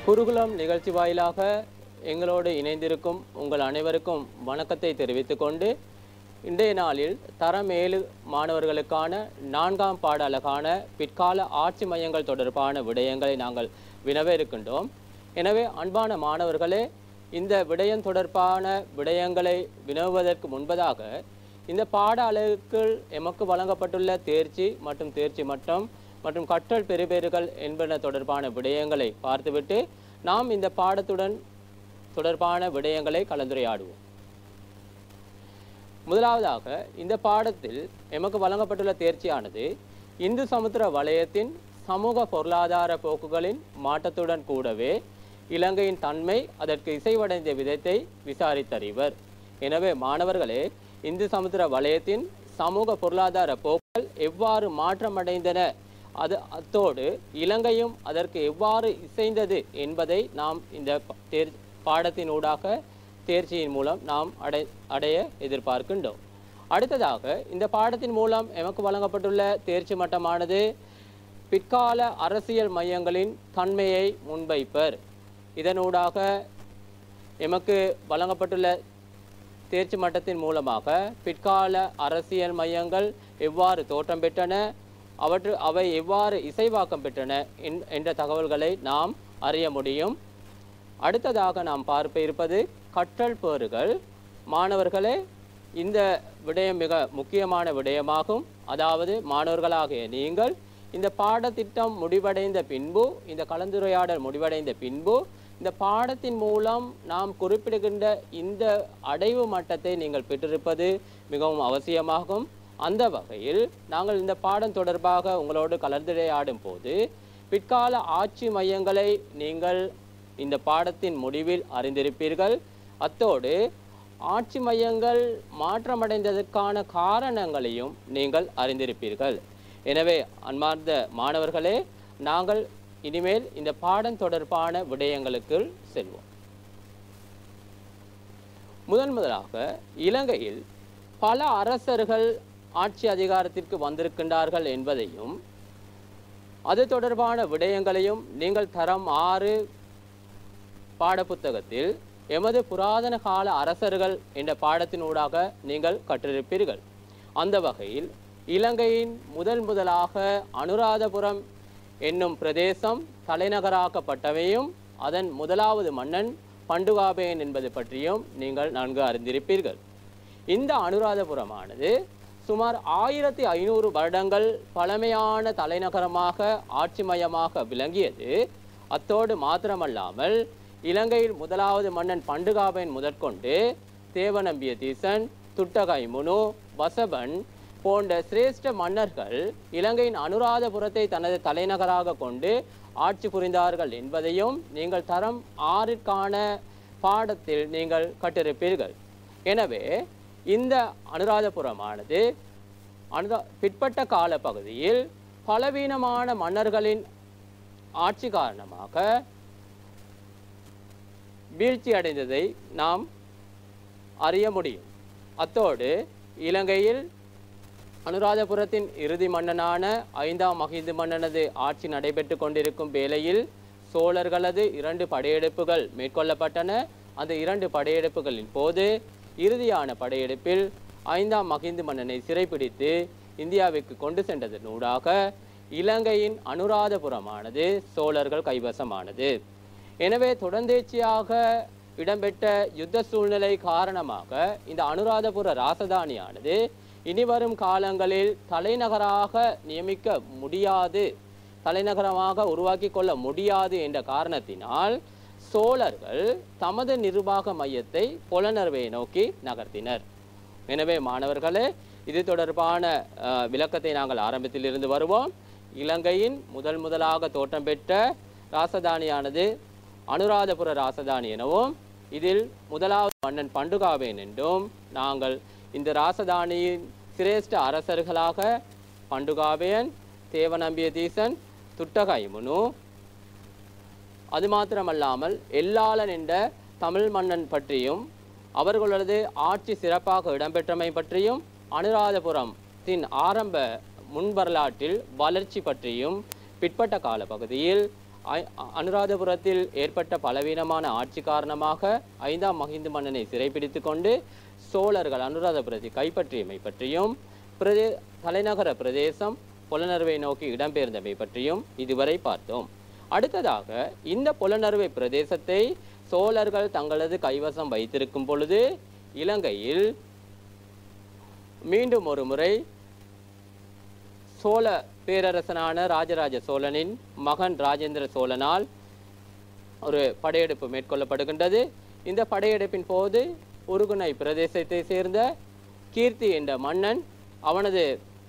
குருகுலம் நிகழ்ச்சி வாயிலாக எங்களோடு இணைந்திருக்கும் உங்கள் அனைவருக்கும் வணக்கத்தை தெரிவித்துக் கொண்டு இன்றைய நாளில் தரம் ஏழு மாணவர்களுக்கான நான்காம் பாட அழகான பிற்கால ஆட்சி மையங்கள் தொடர்பான விடயங்களை நாங்கள் வினவ இருக்கின்றோம் எனவே அன்பான மாணவர்களே இந்த விடயம் தொடர்பான விடயங்களை வினவுவதற்கு முன்பதாக இந்த பாட அலகுக்குள் எமக்கு வழங்கப்பட்டுள்ள தேர்ச்சி மற்றும் தேர்ச்சி மட்டம் மற்றும் கற்றல் பெறுபேறுகள் என்பன தொடர்பான விடயங்களை பார்த்துவிட்டு நாம் இந்த பாடத்துடன் தொடர்பான விடயங்களை கலந்துரையாடுவோம் முதலாவதாக இந்த பாடத்தில் எமக்கு வழங்கப்பட்டுள்ள தேர்ச்சியானது இந்து சமுத்திர வலயத்தின் சமூக பொருளாதார போக்குகளின் மாற்றத்துடன் கூடவே இலங்கையின் தன்மை அதற்கு இசைவடைந்த விதத்தை விசாரித்தறிவர் எனவே மாணவர்களே இந்து சமுத்திர வலயத்தின் சமூக பொருளாதார போக்குகள் எவ்வாறு மாற்றமடைந்தன அது அத்தோடு இலங்கையும் அதற்கு எவ்வாறு இசைந்தது என்பதை நாம் இந்த ப- தேர் பாடத்தினூடாக தேர்ச்சியின் மூலம் நாம் அடை அடைய எதிர்பார்க்கின்றோம் அடுத்ததாக இந்த பாடத்தின் மூலம் எமக்கு வழங்கப்பட்டுள்ள தேர்ச்சி மட்டமானது பிற்கால அரசியல் மையங்களின் தன்மையை முன்வைப்பர் இதனூடாக எமக்கு வழங்கப்பட்டுள்ள தேர்ச்சி மட்டத்தின் மூலமாக பிற்கால அரசியல் மையங்கள் எவ்வாறு தோற்றம் பெற்றன அவற்று அவை எவ்வாறு இசைவாக்கம் பெற்றன என்- என்ற தகவல்களை நாம் அறிய முடியும் அடுத்ததாக நாம் பார்க்க இருப்பது கற்றல் பேறுகள் மாணவர்களே இந்த விடயம் மிக முக்கியமான விடயமாகும் அதாவது மாணவர்களாகிய நீங்கள் இந்த பாடத்திட்டம் முடிவடைந்த பின்பு இந்த கலந்துரையாடல் முடிவடைந்த பின்பு இந்த பாடத்தின் மூலம் நாம் குறிப்பிடுகின்ற இந்த அடைவு மட்டத்தை நீங்கள் பெற்றிருப்பது மிகவும் அவசியமாகும் அந்த வகையில் நாங்கள் இந்த பாடம் தொடர்பாக உங்களோடு கலந்துரையாடும் போது பிற்கால ஆட்சி மையங்களை நீங்கள் இந்த பாடத்தின் முடிவில் அறிந்திருப்பீர்கள் அத்தோடு ஆட்சி மையங்கள் மாற்றமடைந்ததற்கான காரணங்களையும் நீங்கள் அறிந்திருப்பீர்கள் எனவே அன்பார்ந்த மாணவர்களே நாங்கள் இனிமேல் இந்த பாடம் தொடர்பான விடயங்களுக்கு செல்வோம் முதன் முதலாக இலங்கையில் பல அரசர்கள் ஆட்சி அதிகாரத்திற்கு வந்திருக்கின்றார்கள் என்பதையும் அது தொடர்பான விடயங்களையும் நீங்கள் தரம் ஆறு பாடப்புத்தகத்தில் எமது புராதன கால அரசர்கள் என்ற பாடத்தினூடாக நீங்கள் கற்றிருப்பீர்கள் அந்த வகையில் இலங்கையின் முதல் முதலாக அனுராதபுரம் என்னும் பிரதேசம் தலைநகராக்கப்பட்டவையும் அதன் முதலாவது மன்னன் பண்டுகாபேன் என்பது பற்றியும் நீங்கள் நன்கு அறிந்திருப்பீர்கள் இந்த அனுராதபுரமானது சுமார் ஆயிரத்தி ஐநூறு வருடங்கள் பழமையான தலைநகரமாக ஆட்சி மையமாக விளங்கியது அத்தோடு மாத்திரமல்லாமல் இலங்கையில் முதலாவது மன்னன் பண்டுகாபன் முதற்கொண்டு தேவநம்பிய தீசன் துட்டகை முனு வசபன் போன்ற சிரேஷ்ட மன்னர்கள் இலங்கையின் அனுராதபுரத்தை தனது தலைநகராக கொண்டு ஆட்சி புரிந்தார்கள் என்பதையும் நீங்கள் தரம் ஆறிற்கான பாடத்தில் நீங்கள் கற்றிருப்பீர்கள் எனவே இந்த அனுராதபுரமானது அனுரா பிற்பட்ட கால பகுதியில் பலவீனமான மன்னர்களின் ஆட்சி காரணமாக வீழ்ச்சி அடைந்ததை நாம் அறிய முடியும் அத்தோடு இலங்கையில் அனுராதபுரத்தின் இறுதி மன்னனான ஐந்தாம் மகிந்து மன்னனது ஆட்சி நடைபெற்று கொண்டிருக்கும் வேளையில் சோழர்களது இரண்டு படையெடுப்புகள் மேற்கொள்ளப்பட்டன அந்த இரண்டு படையெடுப்புகளின் போது இறுதியான படையெடுப்பில் ஐந்தாம் மகிந்து மன்னனை சிறைப்பிடித்து இந்தியாவிற்கு கொண்டு சென்றதனூடாக இலங்கையின் அனுராதபுரமானது சோழர்கள் கைவசமானது எனவே தொடர்ந்தேர்ச்சியாக இடம்பெற்ற யுத்த சூழ்நிலை காரணமாக இந்த அனுராதபுர ராசதானியானது இனிவரும் காலங்களில் தலைநகராக நியமிக்க முடியாது தலைநகரமாக உருவாக்கி கொள்ள முடியாது என்ற காரணத்தினால் சோழர்கள் தமது நிர்வாக மையத்தை புலனர்வை நோக்கி நகர்த்தினர் எனவே மாணவர்களே இது தொடர்பான அஹ், விளக்கத்தை நாங்கள் ஆரம்பத்திலிருந்து வருவோம் இலங்கையின் முதல் முதலாக தோற்றம் பெற்ற ராசதானியானது அனுராதபுர ராசதானி எனவும் இதில் முதலாவது மன்னன் பண்டுகாவேன் என்றும் நாங்கள் இந்த ராசதானியின் சிரேஷ்ட அரசர்களாக பண்டுகாவேன் தேவநம்பிய தீசன் துட்டகைமுனு அது மாத்திரமல்லாமல் எல்லாளன் என்ற தமிழ் மன்னன் பற்றியும் அவர்களது ஆட்சி சிறப்பாக இடம்பெற்றமை பற்றியும் அனுராதபுரத்தின் ஆரம்ப முன்வரலாற்றில் வளர்ச்சி பற்றியும் பிற்பட்ட கால பகுதியில் ஐ- அனுராதபுரத்தில் ஏற்பட்ட பலவீனமான ஆட்சி காரணமாக ஐந்தாம் மகிந்த மன்னனை சிறைப்பிடித்து கொண்டு சோழர்கள் அனுராதபுரத்தை கைப்பற்றியமை பற்றியும் பிரதே தலைநகர பிரதேசம் புலனறுவை நோக்கி இடம்பெயர்ந்தமை பற்றியும் இதுவரை பார்த்தோம் அடுத்ததாக இந்த புலனறுவை பிரதேசத்தை சோழர்கள் தங்களது கைவசம் வைத்திருக்கும் பொழுது இலங்கையில் மீண்டும் ஒரு முறை சோழ பேரரசனான ராஜராஜ சோழனின் மகன் ராஜேந்திர சோழனால் ஒரு படையெடுப்பு மேற்கொள்ளப்படுகின்றது இந்த படையெடுப்பின் போது உருகுணை பிரதேசத்தை சேர்ந்த கீர்த்தி என்ற மன்னன் அவனது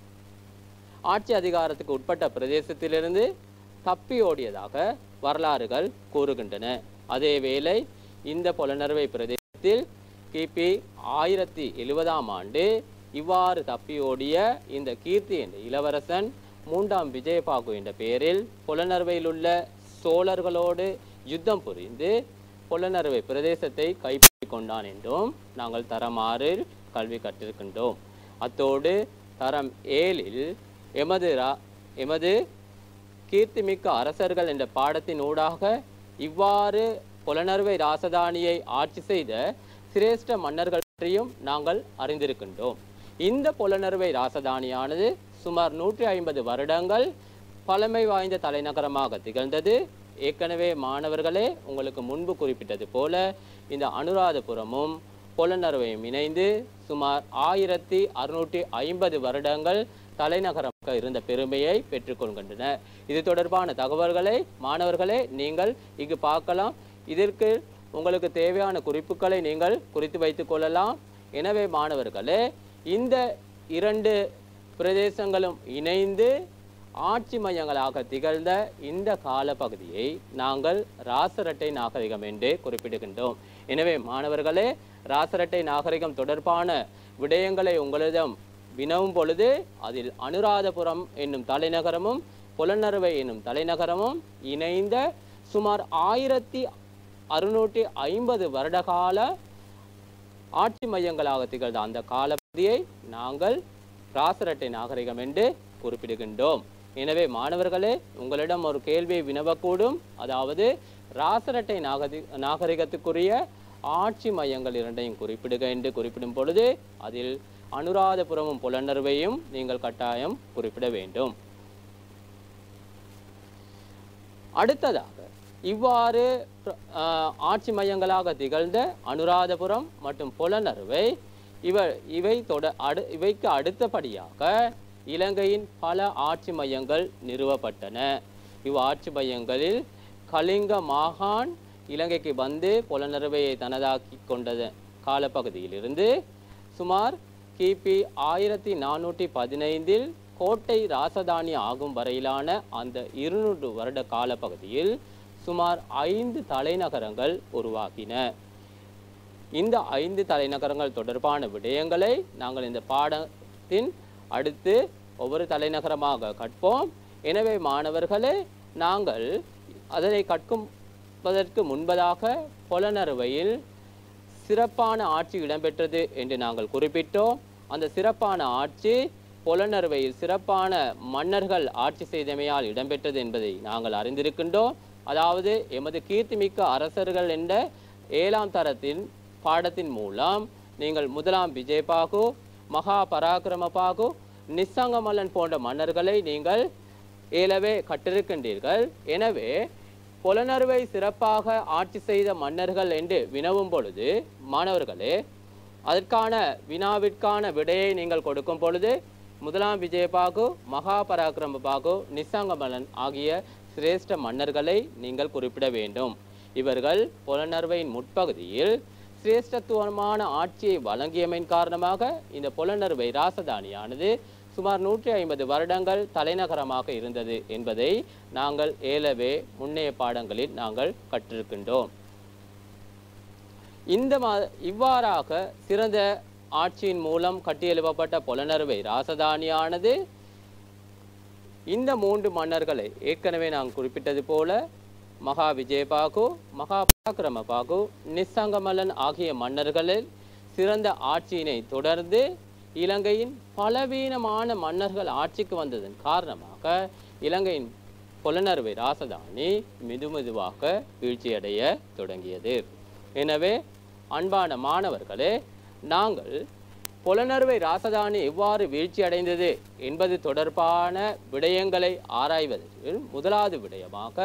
ஆட்சி அதிகாரத்துக்கு உட்பட்ட பிரதேசத்திலிருந்து தப்பி ஓடியதாக வரலாறுகள் கூறுகின்றன அதேவேளை இந்த புலனறுவை பிரதேசத்தில் கிபி ஆயிரத்தி எழுவதாம் ஆண்டு இவ்வாறு தப்பி ஓடிய இந்த கீர்த்தி என்ற இளவரசன் மூன்றாம் விஜயபாகு என்ற பெயரில் புலனறுவையில் உள்ள சோழர்களோடு யுத்தம் புரிந்து புலனறுவை பிரதேசத்தை கைப்பற்றிக் கொண்டான் என்றும் நாங்கள் தரமாறு கல்வி கற்றிருக்கின்றோம் அத்தோடு தரம் ஏழில் எமது ரா- எமது கீர்த்திமிக்க அரசர்கள் என்ற பாடத்தின் ஊடாக இவ்வாறு புலனறுவை ராசதானியை ஆட்சி செய்த சிரேஷ்ட மன்னர்கள் பற்றியும் நாங்கள் அறிந்திருக்கின்றோம் இந்த புலனறுவை ராசதானியானது சுமார் நூற்றி ஐம்பது வருடங்கள் பழமை வாய்ந்த தலைநகரமாக திகழ்ந்தது ஏற்கனவே மாணவர்களே உங்களுக்கு முன்பு குறிப்பிட்டது போல இந்த அனுராதபுரமும் புலனறுவையும் இணைந்து சுமார் ஆயிரத்தி அறுநூற்றி ஐம்பது வருடங்கள் தலைநகரமாக இருந்த பெருமையை பெற்றுக்கொள்கின்றன இது தொடர்பான தகவல்களை மாணவர்களே நீங்கள் இங்கு பார்க்கலாம் இதற்கு உங்களுக்கு தேவையான குறிப்புகளை நீங்கள் குறித்து வைத்துக் கொள்ளலாம் எனவே மாணவர்களே இந்த இரண்டு பிரதேசங்களும் இணைந்து ஆட்சி மையங்களாக திகழ்ந்த இந்த காலப்பகுதியை நாங்கள் ராசரட்டை நாகரிகம் என்று குறிப்பிடுகின்றோம் எனவே மாணவர்களே ராசரட்டை நாகரிகம் தொடர்பான விடயங்களை உங்களிடம் வினவும் பொழுது அதில் அனுராதபுரம் என்னும் தலைநகரமும் புலனறுவை என்னும் தலைநகரமும் இணைந்த சுமார் ஆயிரத்தி அறுநூற்றி ஐம்பது வருடகால ஆட்சி மையங்களாக திகழ்ந்த அந்த காலப்பகுதியை நாங்கள் ராசரட்டை நாகரிகம் என்று குறிப்பிடுகின்றோம் எனவே மாணவர்களே உங்களிடம் ஒரு கேள்வியை வினவக்கூடும் அதாவது ராசரட்டை நாகரி நாகரிகத்துக்குரிய ஆட்சி மையங்கள் இரண்டையும் குறிப்பிடுக என்று குறிப்பிடும் பொழுது அதில் அனுராதபுரமும் புலனறுவையும் நீங்கள் கட்டாயம் குறிப்பிட வேண்டும் அடுத்ததாக இவ்வாறு பிர- ஆஹ், ஆட்சி மையங்களாக திகழ்ந்த அனுராதபுரம் மற்றும் புலனறுவை இவ இவை தொட அடு இவைக்கு அடுத்தபடியாக இலங்கையின் பல ஆட்சி மையங்கள் நிறுவப்பட்டன இவ் ஆட்சி மையங்களில் கலிங்க மாகாண் இலங்கைக்கு வந்து புலனறுவையை தனதாக்கி கொண்டது காலப்பகுதியிலிருந்து சுமார் கிபி ஆயிரத்தி நானூற்றி பதினைந்தில் கோட்டை ராசதானி ஆகும் வரையிலான அந்த இருநூறு வருட காலப்பகுதியில் சுமார் ஐந்து தலைநகரங்கள் உருவாகின இந்த ஐந்து தலைநகரங்கள் தொடர்பான விடயங்களை நாங்கள் இந்த பாடத்தின் அடுத்து ஒவ்வொரு தலைநகரமாக கற்போம் எனவே மாணவர்களே நாங்கள் அதனை கற்கும்பதற்கு முன்பதாக புலனறுவையில் சிறப்பான ஆட்சி இடம்பெற்றது என்று நாங்கள் குறிப்பிட்டோம் அந்த சிறப்பான ஆட்சி புலனறுவையில் சிறப்பான மன்னர்கள் ஆட்சி செய்தமையால் இடம்பெற்றது என்பதை நாங்கள் அறிந்திருக்கின்றோம் அதாவது எமது கீர்த்திமிக்க அரசர்கள் என்ற ஏழாம் தரத்தின் பாடத்தின் மூலம் நீங்கள் முதலாம் விஜயபாகு மகா பராக்கிரமபாகு நிசங்கமல்லன் போன்ற மன்னர்களை நீங்கள் ஏலவே கற்றிருக்கின்றீர்கள் எனவே புலனறுவை சிறப்பாக ஆட்சி செய்த மன்னர்கள் என்று வினவும் பொழுது மாணவர்களே அதற்கான வினாவிற்கான விடையை நீங்கள் கொடுக்கும் பொழுது முதலாம் விஜயபாகு மகா பராக்கிரம பாகு நிசாங்கமலன் ஆகிய சிரேஷ்ட மன்னர்களை நீங்கள் குறிப்பிட வேண்டும் இவர்கள் புலனறுவையின் முற்பகுதியில் சிரேஷ்டத்துவமான ஆட்சியை வழங்கியமையின் காரணமாக இந்த புலனறுவை ராசதானியானது சுமார் நூற்றி ஐம்பது வருடங்கள் தலைநகரமாக இருந்தது என்பதை நாங்கள் ஏலவே முன்னைய பாடங்களில் நாங்கள் கற்றிருக்கின்றோம் இந்த மா இவ்வாறாக சிறந்த ஆட்சியின் மூலம் கட்டியெழுப்பப்பட்ட புலனறுவை ராசதானியானது இந்த மூன்று மன்னர்களை ஏற்கனவே நான் குறிப்பிட்டது போல மகா விஜயபாகு மகா பராக்கிரமபாகு நிசங்கமல்லன் ஆகிய மன்னர்களில் சிறந்த ஆட்சியினை தொடர்ந்து இலங்கையின் பலவீனமான மன்னர்கள் ஆட்சிக்கு வந்ததன் காரணமாக இலங்கையின் புலனறுவை ராசதானி மெதுமெதுவாக வீழ்ச்சியடைய தொடங்கியது எனவே அன்பான மாணவர்களே நாங்கள் புலனறுவை ராசதானி எவ்வாறு வீழ்ச்சி அடைந்தது என்பது தொடர்பான விடயங்களை ஆராய்வதில் முதலாவது விடயமாக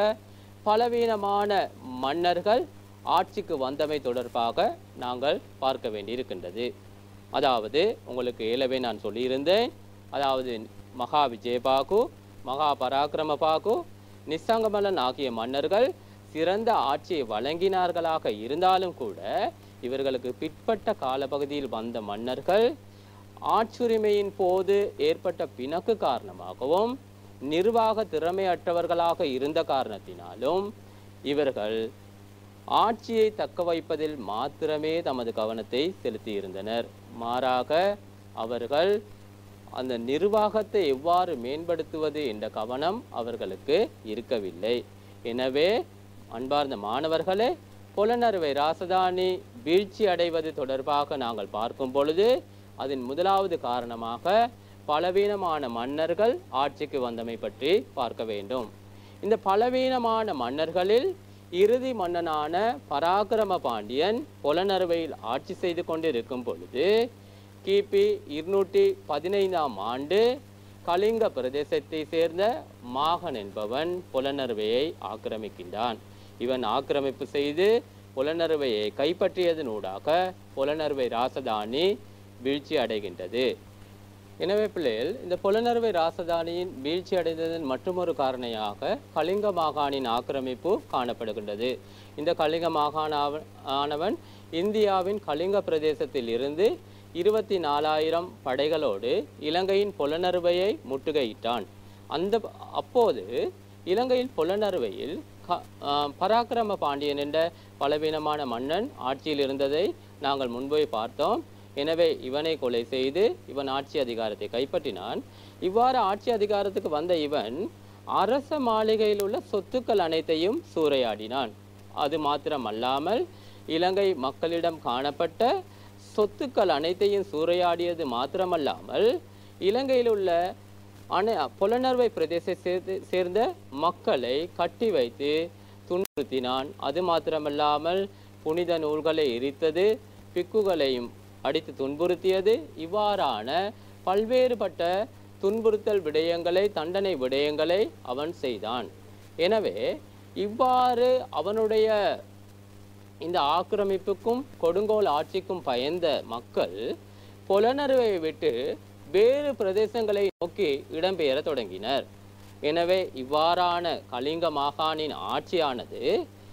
பலவீனமான மன்னர்கள் ஆட்சிக்கு வந்தமை தொடர்பாக நாங்கள் பார்க்க வேண்டியிருக்கின்றது அதாவது உங்களுக்கு ஏலவே நான் சொல்லியிருந்தேன் அதாவது மகா விஜயபாகு மகா பராக்கிரமபாகு நிசங்கமலன் ஆகிய மன்னர்கள் சிறந்த ஆட்சியை வழங்கினார்களாக இருந்தாலும் கூட இவர்களுக்கு பிற்பட்ட காலப்பகுதியில் வந்த மன்னர்கள் ஆட்சுரிமையின் போது ஏற்பட்ட பிணக்கு காரணமாகவும் நிர்வாக திறமையற்றவர்களாக இருந்த காரணத்தினாலும் இவர்கள் ஆட்சியை தக்க வைப்பதில் மாத்திரமே தமது கவனத்தை செலுத்தியிருந்தனர் மாறாக அவர்கள் அந்த நிர்வாகத்தை எவ்வாறு மேம்படுத்துவது என்ற கவனம் அவர்களுக்கு இருக்கவில்லை எனவே அன்பார்ந்த மாணவர்களே புலனறுவை ராசதானி வீழ்ச்சி அடைவது தொடர்பாக நாங்கள் பார்க்கும் பொழுது அதன் முதலாவது காரணமாக பலவீனமான மன்னர்கள் ஆட்சிக்கு வந்தமை பற்றி பார்க்க வேண்டும் இந்த பலவீனமான மன்னர்களில் இறுதி மன்னனான பராக்கிரம பாண்டியன் புலனறுவையில் ஆட்சி செய்து கொண்டிருக்கும் பொழுது கிபி இருநூற்றி பதினைந்தாம் ஆண்டு கலிங்க பிரதேசத்தை சேர்ந்த மாகன் என்பவன் புலனறுவையை ஆக்கிரமிக்கின்றான் இவன் ஆக்கிரமிப்பு செய்து புலனறுவையை கைப்பற்றியதனூடாக புலனறுவை ராசதானி வீழ்ச்சி அடைகின்றது எனவே பிள்ளைகள் இந்த புலனறுவை ராசதானியின் வீழ்ச்சி அடைந்ததன் மற்றொரு காரணியாக கலிங்க மாகாணின் ஆக்கிரமிப்பு காணப்படுகின்றது இந்த கலிங்க மாகாண ஆனவன் இந்தியாவின் கலிங்க பிரதேசத்தில் இருந்து இருபத்தி நாலாயிரம் படைகளோடு இலங்கையின் புலனறுவையை முற்றுகையிட்டான் அந்த அப்போது இலங்கையில் புலனறுவையில் க- ஆஹ் பராக்கிரம பாண்டியன் என்ற பலவீனமான மன்னன் ஆட்சியில் இருந்ததை நாங்கள் முன்பே பார்த்தோம் எனவே இவனை கொலை செய்து இவன் ஆட்சி அதிகாரத்தை கைப்பற்றினான் இவ்வாறு ஆட்சி அதிகாரத்துக்கு வந்த இவன் அரச மாளிகையில் உள்ள சொத்துக்கள் அனைத்தையும் சூறையாடினான் அது மாத்திரமல்லாமல் இலங்கை மக்களிடம் காணப்பட்ட சொத்துக்கள் அனைத்தையும் சூறையாடியது மாத்திரமல்லாமல் இலங்கையில் உள்ள அனை புலனர்வை பிரதேசத்தை சேர்ந்து சேர்ந்த மக்களை கட்டி வைத்து துன்புறுத்தினான் அது மாத்திரமல்லாமல் புனித நூல்களை எரித்தது பிக்குகளையும் அடித்து துன்புறுத்தியது இவ்வாறான பல்வேறுபட்ட துன்புறுத்தல் விடயங்களை தண்டனை விடயங்களை அவன் செய்தான் எனவே இவ்வாறு அவனுடைய இந்த ஆக்கிரமிப்புக்கும் கொடுங்கோல் ஆட்சிக்கும் பயந்த மக்கள் புலனறுவை விட்டு வேறு பிரதேசங்களை நோக்கி இடம்பெயர தொடங்கினர் எனவே இவ்வாறான கலிங்க மாகாணின் ஆட்சியானது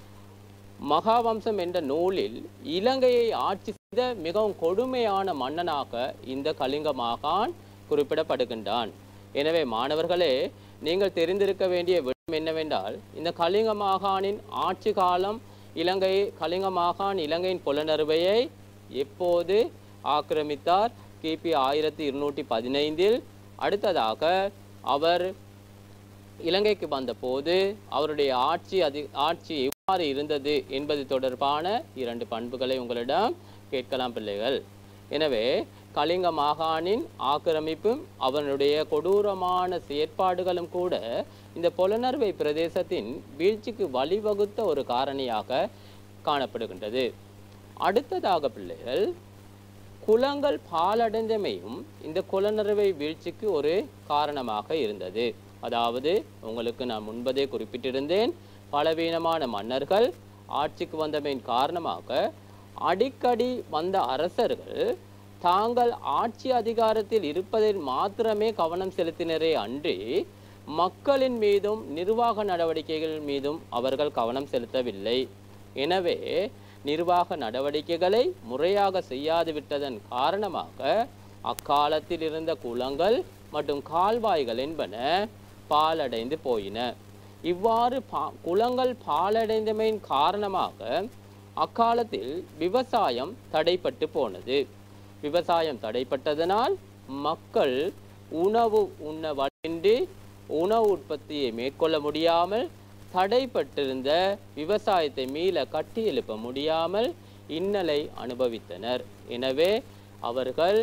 மகாவம்சம் என்ற நூலில் இலங்கையை ஆட்சி செய்த மிகவும் கொடுமையான மன்னனாக இந்த கலிங்க மாகான் குறிப்பிடப்படுகின்றான் எனவே மாணவர்களே நீங்கள் தெரிந்திருக்க வேண்டிய விடம் என்னவென்றால் இந்த கலிங்க மாகாணின் ஆட்சி காலம் இலங்கை கலிங்க மாகாண் இலங்கையின் புலனறுவையை எப்போது ஆக்கிரமித்தார் கிபி ஆயிரத்தி இருநூற்றி பதினைந்தில் அடுத்ததாக அவர் இலங்கைக்கு வந்தபோது அவருடைய ஆட்சி அதி ஆட்சி எவ்வாறு இருந்தது என்பது தொடர்பான இரண்டு பண்புகளை உங்களிடம் கேட்கலாம் பிள்ளைகள் எனவே கலிங்க மாகாணின் ஆக்கிரமிப்பும் அவனுடைய கொடூரமான செயற்பாடுகளும் கூட இந்த புலனறுவை பிரதேசத்தின் வீழ்ச்சிக்கு வழிவகுத்த ஒரு காரணியாக காணப்படுகின்றது அடுத்ததாக பிள்ளைகள் குளங்கள் பாலடைந்தமையும் இந்த குலநறுவை வீழ்ச்சிக்கு ஒரு காரணமாக இருந்தது அதாவது உங்களுக்கு நான் முன்பதே குறிப்பிட்டிருந்தேன் பலவீனமான மன்னர்கள் ஆட்சிக்கு வந்தமையின் காரணமாக அடிக்கடி வந்த அரசர்கள் தாங்கள் ஆட்சி அதிகாரத்தில் இருப்பதில் மாத்திரமே கவனம் செலுத்தினரே அன்றி மக்களின் மீதும் நிர்வாக நடவடிக்கைகள் மீதும் அவர்கள் கவனம் செலுத்தவில்லை எனவே நிர்வாக நடவடிக்கைகளை முறையாக செய்யாது விட்டதன் காரணமாக அக்காலத்தில் இருந்த குளங்கள் மற்றும் கால்வாய்கள் என்பன பாலடைந்து போயின இவ்வாறு பா குளங்கள் பாலடைந்தமையின் காரணமாக அக்காலத்தில் விவசாயம் தடைப்பட்டு போனது விவசாயம் தடைப்பட்டதனால் மக்கள் உணவு உண்ண வழியின்றி உணவு உற்பத்தியை மேற்கொள்ள முடியாமல் தடைப்பட்டிருந்த விவசாயத்தை மீள கட்டியெழுப்ப முடியாமல் இன்னலை அனுபவித்தனர் எனவே அவர்கள்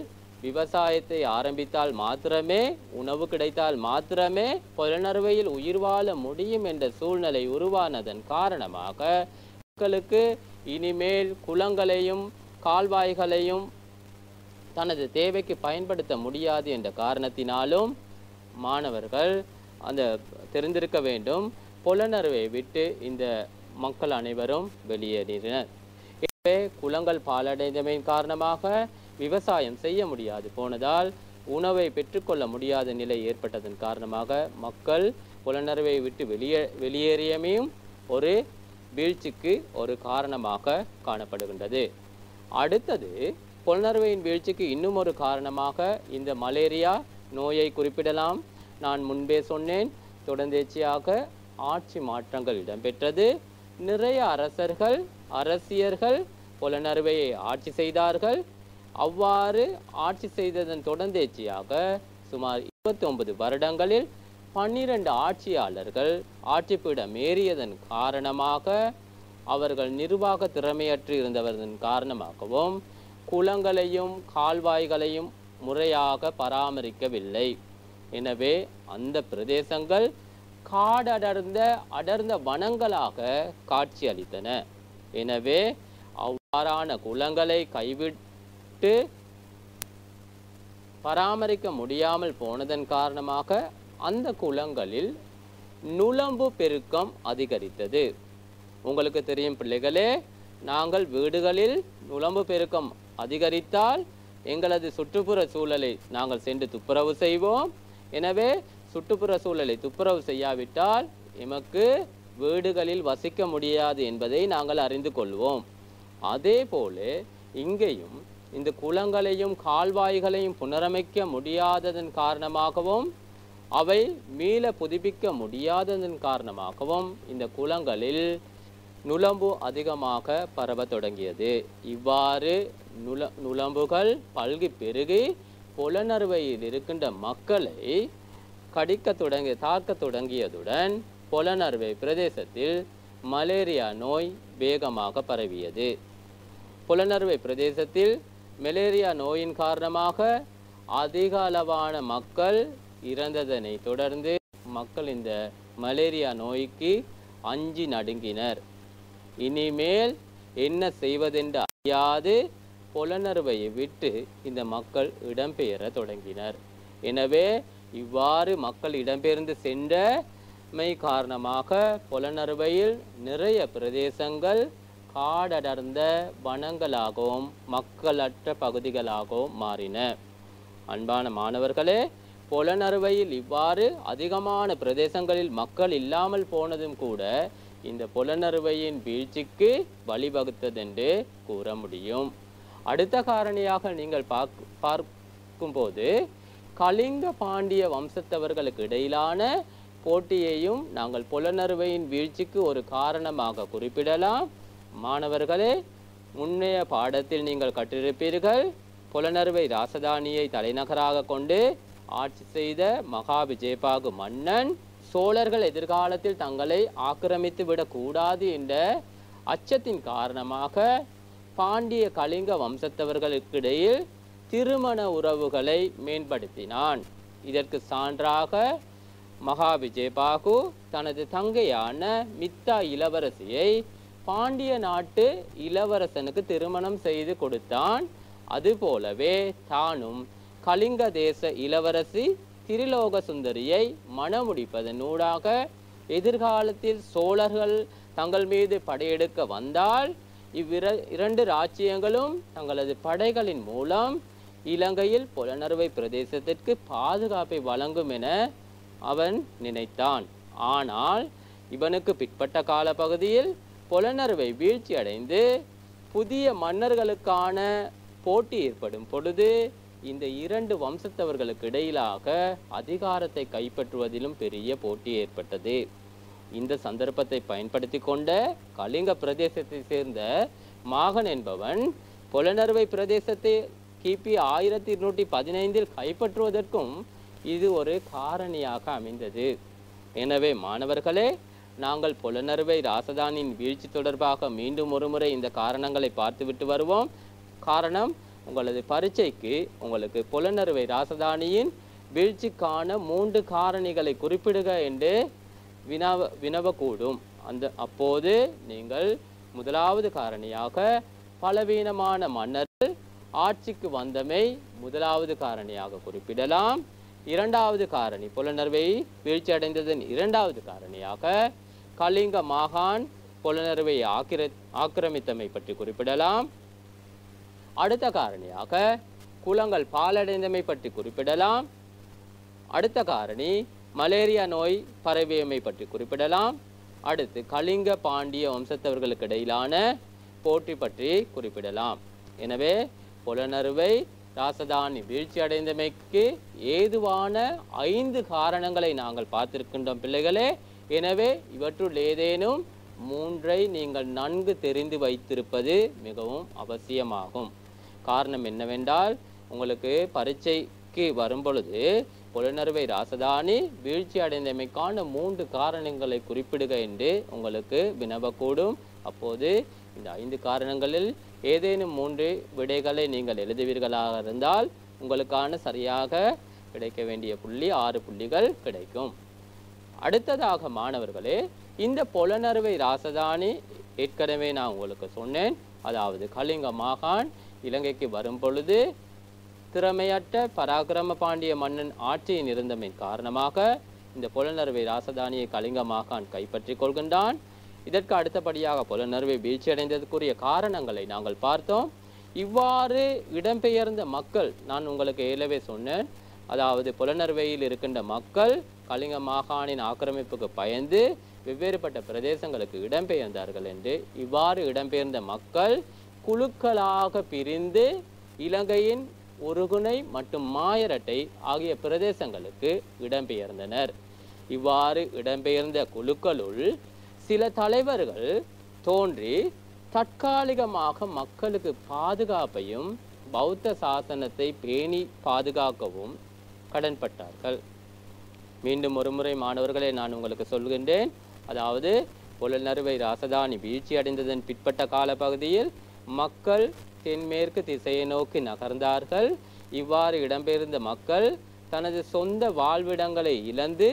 விவசாயத்தை ஆரம்பித்தால் மாத்திரமே உணவு கிடைத்தால் மாத்திரமே புலனறுவையில் உயிர் வாழ முடியும் என்ற சூழ்நிலை உருவானதன் காரணமாக மக்களுக்கு இனிமேல் குளங்களையும் கால்வாய்களையும் தனது தேவைக்கு பயன்படுத்த முடியாது என்ற காரணத்தினாலும் மாணவர்கள் அந்த தெரிந்திருக்க வேண்டும் புலனறுவை விட்டு இந்த மக்கள் அனைவரும் வெளியேறினர் எனவே குளங்கள் பாலடைந்தமையின் காரணமாக விவசாயம் செய்ய முடியாது போனதால் உணவை பெற்றுக்கொள்ள முடியாத நிலை ஏற்பட்டதன் காரணமாக மக்கள் புலனறுவை விட்டு வெளியே வெளியேறியமையும் ஒரு வீழ்ச்சிக்கு ஒரு காரணமாக காணப்படுகின்றது அடுத்தது புலனறுவையின் வீழ்ச்சிக்கு இன்னும் ஒரு காரணமாக இந்த மலேரியா நோயை குறிப்பிடலாம் நான் முன்பே சொன்னேன் தொடர்ந்தேர்ச்சியாக ஆட்சி மாற்றங்கள் இடம்பெற்றது நிறைய அரசர்கள் அரசியர்கள் புலனறுவையை ஆட்சி செய்தார்கள் அவ்வாறு ஆட்சி செய்ததன் தொடர்ந்தேர்ச்சியாக சுமார் இருபத்தி ஒன்பது வருடங்களில் பன்னிரண்டு ஆட்சியாளர்கள் ஆட்சிப்பீடம் ஏறியதன் காரணமாக அவர்கள் நிர்வாக திறமையற்று இருந்தவதன் காரணமாகவும் குளங்களையும் கால்வாய்களையும் முறையாக பராமரிக்கவில்லை எனவே அந்த பிரதேசங்கள் காடடர்ந்த அடர்ந்த வனங்களாக காட்சியளித்தன எனவே அவ்வாறான குளங்களை கைவிட்டு பராமரிக்க முடியாமல் போனதன் காரணமாக அந்த குளங்களில் நுளம்பு பெருக்கம் அதிகரித்தது உங்களுக்கு தெரியும் பிள்ளைகளே நாங்கள் வீடுகளில் நுளம்பு பெருக்கம் அதிகரித்தால் எங்களது சுற்றுப்புற சூழலை நாங்கள் சென்று துப்புரவு செய்வோம் எனவே சுற்றுப்புற சூழலை துப்புரவு செய்யாவிட்டால் எமக்கு வீடுகளில் வசிக்க முடியாது என்பதை நாங்கள் அறிந்து கொள்வோம் அதே போல இங்கேயும் இந்த குளங்களையும் கால்வாய்களையும் புனரமைக்க முடியாததன் காரணமாகவும் அவை மீள புதுப்பிக்க முடியாததன் காரணமாகவும் இந்த குளங்களில் நுளம்பு அதிகமாக பரவத் தொடங்கியது இவ்வாறு நுள நுளம்புகள் பல்கி பெருகி புலனறுவையில் இருக்கின்ற மக்களை கடிக்க தொடங்கிய தாக்க தொடங்கியதுடன் புலனறுவை பிரதேசத்தில் மலேரியா நோய் வேகமாக பரவியது புலனறுவை பிரதேசத்தில் மலேரியா நோயின் காரணமாக அதிக அளவான மக்கள் இறந்ததனை தொடர்ந்து மக்கள் இந்த மலேரியா நோய்க்கு அஞ்சி நடுங்கினர் இனிமேல் என்ன செய்வதென்று அறியாது புலனறுவையை விட்டு இந்த மக்கள் இடம்பெயர தொடங்கினர் எனவே இவ்வாறு மக்கள் இடம்பெயர்ந்து சென்றமை காரணமாக புலனறுவையில் நிறைய பிரதேசங்கள் காடடர்ந்த வனங்களாகவும் மக்களற்ற பகுதிகளாகவும் மாறின அன்பான மாணவர்களே புலனறுவையில் இவ்வாறு அதிகமான பிரதேசங்களில் மக்கள் இல்லாமல் போனதும் கூட இந்த புலனறுவையின் வீழ்ச்சிக்கு வழிவகுத்ததென்று கூற முடியும் அடுத்த காரணியாக நீங்கள் பார்க்க பார்க்கும்போது கலிங்க பாண்டிய வம்சத்தவர்களுக்கு இடையிலான போட்டியையும் நாங்கள் புலனறுவையின் வீழ்ச்சிக்கு ஒரு காரணமாக குறிப்பிடலாம் மாணவர்களே முன்னைய பாடத்தில் நீங்கள் கற்றிருப்பீர்கள் புலனறுவை ராசதானியை தலைநகராக கொண்டு ஆட்சி செய்த மகா விஜயபாகு மன்னன் சோழர்கள் எதிர்காலத்தில் தங்களை ஆக்கிரமித்து விடக்கூடாது என்ற அச்சத்தின் காரணமாக பாண்டிய கலிங்க வம்சத்தவர்களுக்கிடையில் திருமண உறவுகளை மேம்படுத்தினான் இதற்கு சான்றாக மகா விஜயபாகு தனது தங்கையான மித்தா இளவரசியை பாண்டிய நாட்டு இளவரசனுக்கு திருமணம் செய்து கொடுத்தான் அதுபோலவே தானும் கலிங்க தேச இளவரசி திரிலோக சுந்தரியை மணமுடிப்பதனூடாக எதிர்காலத்தில் சோழர்கள் தங்கள் மீது படையெடுக்க வந்தால் இவ்விர இரண்டு ராச்சியங்களும் தங்களது படைகளின் மூலம் இலங்கையில் புலனறுவை பிரதேசத்திற்கு பாதுகாப்பை வழங்கும் என அவன் நினைத்தான் ஆனால் இவனுக்கு பிற்பட்ட காலப்பகுதியில் புலனறுவை வீழ்ச்சி அடைந்து புதிய மன்னர்களுக்கான போட்டி ஏற்படும் பொழுது இந்த இரண்டு வம்சத்தவர்களுக்கு இடையிலாக அதிகாரத்தை கைப்பற்றுவதிலும் பெரிய போட்டி ஏற்பட்டது இந்த சந்தர்ப்பத்தை பயன்படுத்தி கொண்ட கலிங்க பிரதேசத்தை சேர்ந்த மாகன் என்பவன் புலனறுவை பிரதேசத்தை கிபி ஆயிரத்தி இருநூற்றி பதினைந்தில் கைப்பற்றுவதற்கும் இது ஒரு காரணியாக அமைந்தது எனவே மாணவர்களே நாங்கள் புலனறுவை ராசதானின் வீழ்ச்சி தொடர்பாக மீண்டும் ஒருமுறை இந்த காரணங்களை பார்த்துவிட்டு வருவோம் காரணம் உங்களது பரீட்சைக்கு உங்களுக்கு புலனறுவை ராசதானியின் வீழ்ச்சிக்கான மூன்று காரணிகளை குறிப்பிடுக என்று வினவ வினவக்கூடும் அந்த அப்போது நீங்கள் முதலாவது காரணியாக பலவீனமான மன்னர்கள் ஆட்சிக்கு வந்தமை முதலாவது காரணியாக குறிப்பிடலாம் இரண்டாவது காரணி புலனர்வை வீழ்ச்சி அடைந்ததன் இரண்டாவது காரணியாக கலிங்க மாகாண் புலனர்வை ஆக்கிர ஆக்கிரமித்தமை பற்றி குறிப்பிடலாம் அடுத்த காரணியாக குளங்கள் பாலடைந்தமை பற்றி குறிப்பிடலாம் அடுத்த காரணி மலேரியா நோய் பரவியமை பற்றி குறிப்பிடலாம் அடுத்து கலிங்க பாண்டிய வம்சத்தவர்களுக்கு இடையிலான போட்டி பற்றி குறிப்பிடலாம் எனவே புலனறுவை ராசதானி வீழ்ச்சி அடைந்தமைக்கு ஏதுவான ஐந்து காரணங்களை நாங்கள் பார்த்திருக்கின்றோம் பிள்ளைகளே எனவே இவற்றுள் ஏதேனும் மூன்றை நீங்கள் நன்கு தெரிந்து வைத்திருப்பது மிகவும் அவசியமாகும் காரணம் என்னவென்றால் உங்களுக்கு பரீட்சைக்கு வரும்பொழுது புலனறுவை ராசதானி வீழ்ச்சி அடைந்தமைக்கான மூன்று காரணங்களை குறிப்பிடுக என்று உங்களுக்கு வினவக்கூடும் அப்போது இந்த ஐந்து காரணங்களில் ஏதேனும் மூன்று விடைகளை நீங்கள் எழுதுவீர்களாக இருந்தால் உங்களுக்கான சரியாக கிடைக்க வேண்டிய புள்ளி ஆறு புள்ளிகள் கிடைக்கும் அடுத்ததாக மாணவர்களே இந்த புலனறுவை ராசதானி ஏற்கனவே நான் உங்களுக்கு சொன்னேன் அதாவது கலிங்க மாகாண் இலங்கைக்கு வரும் பொழுது திறமையற்ற பராக்கிரம பாண்டிய மன்னன் ஆட்சியில் இருந்தமையின் காரணமாக இந்த புலனறுவை ராசதானியை கலிங்க மாகாண் கைப்பற்றிக் கொள்கின்றான் இதற்கு அடுத்தபடியாக புலனறுவை வீழ்ச்சியடைந்ததற்குரிய காரணங்களை நாங்கள் பார்த்தோம் இவ்வாறு இடம்பெயர்ந்த மக்கள் நான் உங்களுக்கு ஏலவே சொன்னேன் அதாவது புலனறுவையில் இருக்கின்ற மக்கள் கலிங்க மாகாணின் ஆக்கிரமிப்புக்கு பயந்து வெவ்வேறுபட்ட பிரதேசங்களுக்கு இடம்பெயர்ந்தார்கள் என்று இவ்வாறு இடம்பெயர்ந்த மக்கள் குழுக்களாக பிரிந்து இலங்கையின் உருகுனை மற்றும் மாயரட்டை ஆகிய பிரதேசங்களுக்கு இடம்பெயர்ந்தனர் இவ்வாறு இடம்பெயர்ந்த குழுக்களுள் சில தலைவர்கள் தோன்றி தற்காலிகமாக மக்களுக்கு பாதுகாப்பையும் பௌத்த சாசனத்தை பேணி பாதுகாக்கவும் கடன்பட்டார்கள் மீண்டும் ஒருமுறை மாணவர்களே நான் உங்களுக்கு சொல்கின்றேன் அதாவது புலனறுவை ராசதானி வீழ்ச்சி அடைந்ததன் பிற்பட்ட காலப்பகுதியில் மக்கள் தென்மேற்கு திசையை நோக்கி நகர்ந்தார்கள் இவ்வாறு இடம்பெயர்ந்த மக்கள் தனது சொந்த வாழ்விடங்களை இழந்து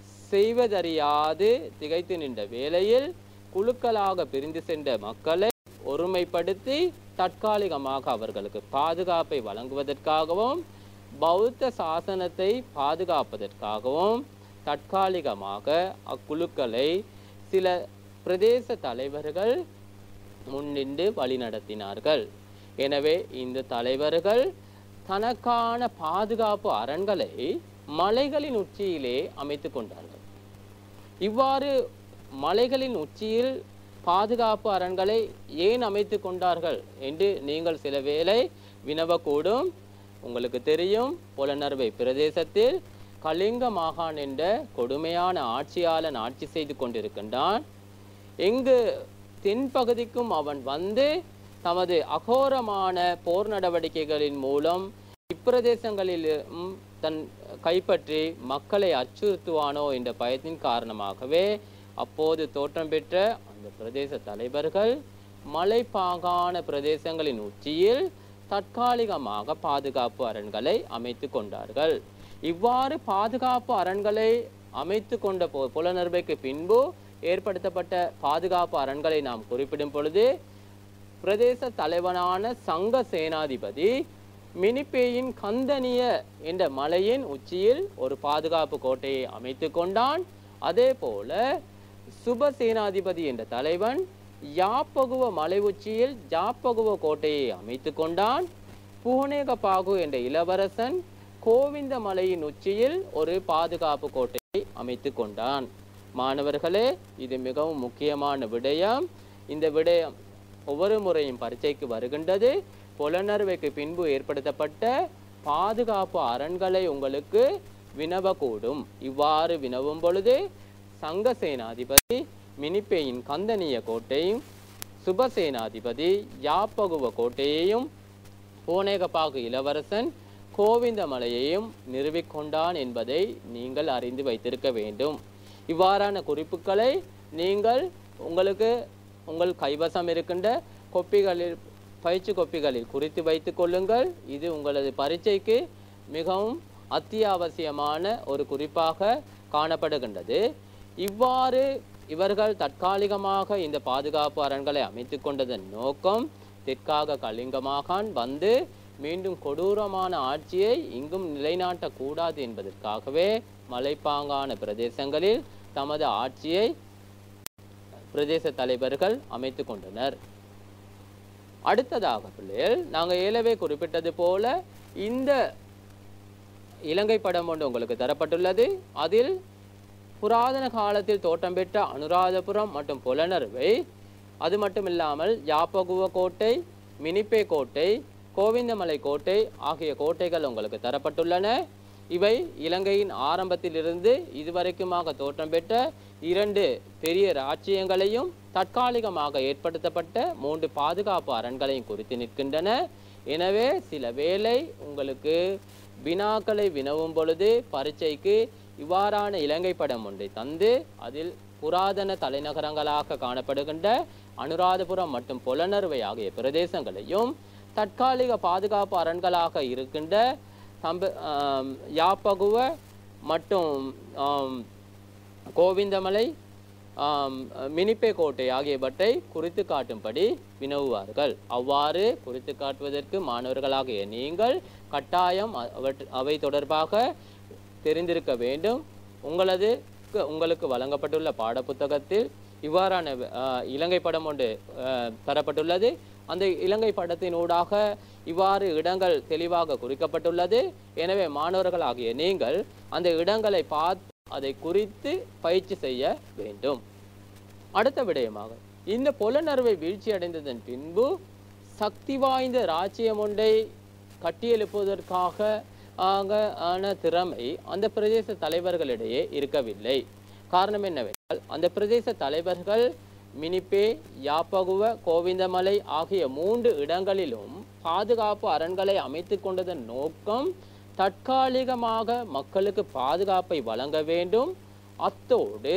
செய்வதறியாது திகைத்து நின்ற வேளையில் குழுக்களாக பிரிந்து சென்ற மக்களை ஒருமைப்படுத்தி தற்காலிகமாக அவர்களுக்கு பாதுகாப்பை வழங்குவதற்காகவும் பௌத்த சாசனத்தை பாதுகாப்பதற்காகவும் தற்காலிகமாக அக்குழுக்களை சில பிரதேச தலைவர்கள் முன்னின்று வழிநடத்தினார்கள் எனவே இந்த தலைவர்கள் தனக்கான பாதுகாப்பு அரண்களை மலைகளின் உச்சியிலே அமைத்து கொண்டார்கள் இவ்வாறு மலைகளின் உச்சியில் பாதுகாப்பு அரண்களை ஏன் அமைத்து கொண்டார்கள் என்று நீங்கள் சில வேளை வினவக்கூடும் உங்களுக்கு தெரியும் புலனறுவை பிரதேசத்தில் கலிங்க மாகாண் என்ற கொடுமையான ஆட்சியாளன் ஆட்சி செய்து கொண்டிருக்கின்றான் எங்கு தென்பகுதிக்கும் அவன் வந்து தமது அகோரமான போர் நடவடிக்கைகளின் மூலம் இப்பிரதேசங்களிலும் தன் கைப்பற்றி மக்களை அச்சுறுத்துவானோ என்ற பயத்தின் காரணமாகவே அப்போது தோற்றம் பெற்ற அந்த பிரதேச தலைவர்கள் மலைப்பாங்கான பிரதேசங்களின் உச்சியில் தற்காலிகமாக பாதுகாப்பு அரண்களை அமைத்து கொண்டார்கள் இவ்வாறு பாதுகாப்பு அரண்களை அமைத்து கொண்ட பு புலனர்வைக்கு பின்பு ஏற்படுத்தப்பட்ட பாதுகாப்பு அரண்களை நாம் குறிப்பிடும் பொழுது பிரதேச தலைவனான சங்க சேனாதிபதி மினிப்பேயின் கந்தனிய என்ற மலையின் உச்சியில் ஒரு பாதுகாப்பு கோட்டையை அமைத்து கொண்டான் அதே போல சுபசேனாதிபதி என்ற தலைவன் யாப்பகுவ மலை உச்சியில் யாப்பகுவ கோட்டையை அமைத்து கொண்டான் பூனேகபாகு என்ற இளவரசன் கோவிந்த மலையின் உச்சியில் ஒரு பாதுகாப்பு கோட்டையை அமைத்து கொண்டான் மாணவர்களே இது மிகவும் முக்கியமான விடயம் இந்த விடயம் ஒவ்வொரு முறையும் பரீட்சைக்கு வருகின்றது புலனறுவைக்கு பின்பு ஏற்படுத்தப்பட்ட பாதுகாப்பு அரண்களை உங்களுக்கு வினவக்கூடும் இவ்வாறு வினவும் பொழுது சங்க சேனாதிபதி மினிப்பேயின் கந்தனிய கோட்டையும் சுபசேனாதிபதி யாப்பகுவ கோட்டையையும் பூனேகப்பாகு இளவரசன் கோவிந்தமலையையும் நிறுவிக்கொண்டான் என்பதை நீங்கள் அறிந்து வைத்திருக்க வேண்டும் இவ்வாறான குறிப்புகளை நீங்கள் உங்களுக்கு உங்கள் கைவசம் இருக்கின்ற கொப்பிகளில் பயிற்சி கொப்பிகளில் குறித்து வைத்துக் கொள்ளுங்கள் இது உங்களது பரீட்சைக்கு மிகவும் அத்தியாவசியமான ஒரு குறிப்பாக காணப்படுகின்றது இவ்வாறு இவர்கள் தற்காலிகமாக இந்த பாதுகாப்பு அரண்களை அமைத்துக் கொண்டதன் நோக்கம் தெற்காக கலிங்க மாகாண் வந்து மீண்டும் கொடூரமான ஆட்சியை இங்கும் நிலைநாட்டக்கூடாது என்பதற்காகவே மலைப்பாங்கான பிரதேசங்களில் தமது ஆட்சியை பிரதேச தலைவர்கள் அமைத்துக் கொண்டனர் அடுத்ததாக பிள்ளைகள் நாங்கள் ஏலவே குறிப்பிட்டது போல இந்த இலங்கை படம் ஒன்று உங்களுக்கு தரப்பட்டுள்ளது அதில் புராதன காலத்தில் தோற்றம் பெற்ற அனுராதபுரம் மற்றும் புலனறுவை அது மட்டும் இல்லாமல் யாப்பகுவ கோட்டை மினிப்பே கோட்டை கோவிந்தமலை கோட்டை ஆகிய கோட்டைகள் உங்களுக்கு தரப்பட்டுள்ளன இவை இலங்கையின் ஆரம்பத்திலிருந்து இதுவரைக்குமாக தோற்றம் பெற்ற இரண்டு பெரிய ராச்சியங்களையும் தற்காலிகமாக ஏற்படுத்தப்பட்ட மூன்று பாதுகாப்பு அரண்களையும் குறித்து நிற்கின்றன எனவே சில வேளை உங்களுக்கு வினாக்களை வினவும் பொழுது பரீட்சைக்கு இவ்வாறான இலங்கை படம் ஒன்றை தந்து அதில் புராதன தலைநகரங்களாக காணப்படுகின்ற அனுராதபுரம் மற்றும் பொலனறுவை ஆகிய பிரதேசங்களையும் தற்காலிக பாதுகாப்பு அரண்களாக இருக்கின்ற தம்ப ஆம், யாப்பகுவ மற்றும் ஆம், கோவிந்தமலை ஆம், மினிப்பே கோட்டை ஆகியவற்றை குறித்து காட்டும்படி வினவுவார்கள் அவ்வாறு குறித்து காட்டுவதற்கு மாணவர்களாகிய நீங்கள் கட்டாயம் அவற்று அவை தொடர்பாக தெரிந்திருக்க வேண்டும் உங்களது க்கு- உங்களுக்கு வழங்கப்பட்டுள்ள பாடப்புத்தகத்தில் இவ்வாறான அஹ், இலங்கை படம் ஒன்று அஹ், தரப்பட்டுள்ளது அந்த இலங்கை படத்தினூடாக இவ்வாறு இடங்கள் தெளிவாக குறிக்கப்பட்டுள்ளது எனவே மாணவர்களாகிய நீங்கள் அந்த இடங்களை பார்த்து அதை குறித்து பயிற்சி செய்ய வேண்டும் அடுத்த விடயமாக இந்த புலனறுவை வீழ்ச்சி அடைந்ததன் பின்பு சக்தி வாய்ந்த ராஜ்யம் ஒன்றை கட்டியெழுப்புவதற்காக ஆக ஆன திறமை அந்த பிரதேச தலைவர்களிடையே இருக்கவில்லை காரணம் என்னவென்றால் அந்த பிரதேச தலைவர்கள் மினிப்பே யாப்பகுவ கோவிந்தமலை ஆகிய மூன்று இடங்களிலும் பாதுகாப்பு அரண்களை அமைத்துக் கொண்டதன் நோக்கம் தற்காலிகமாக மக்களுக்கு பாதுகாப்பை வழங்க வேண்டும் அத்தோடு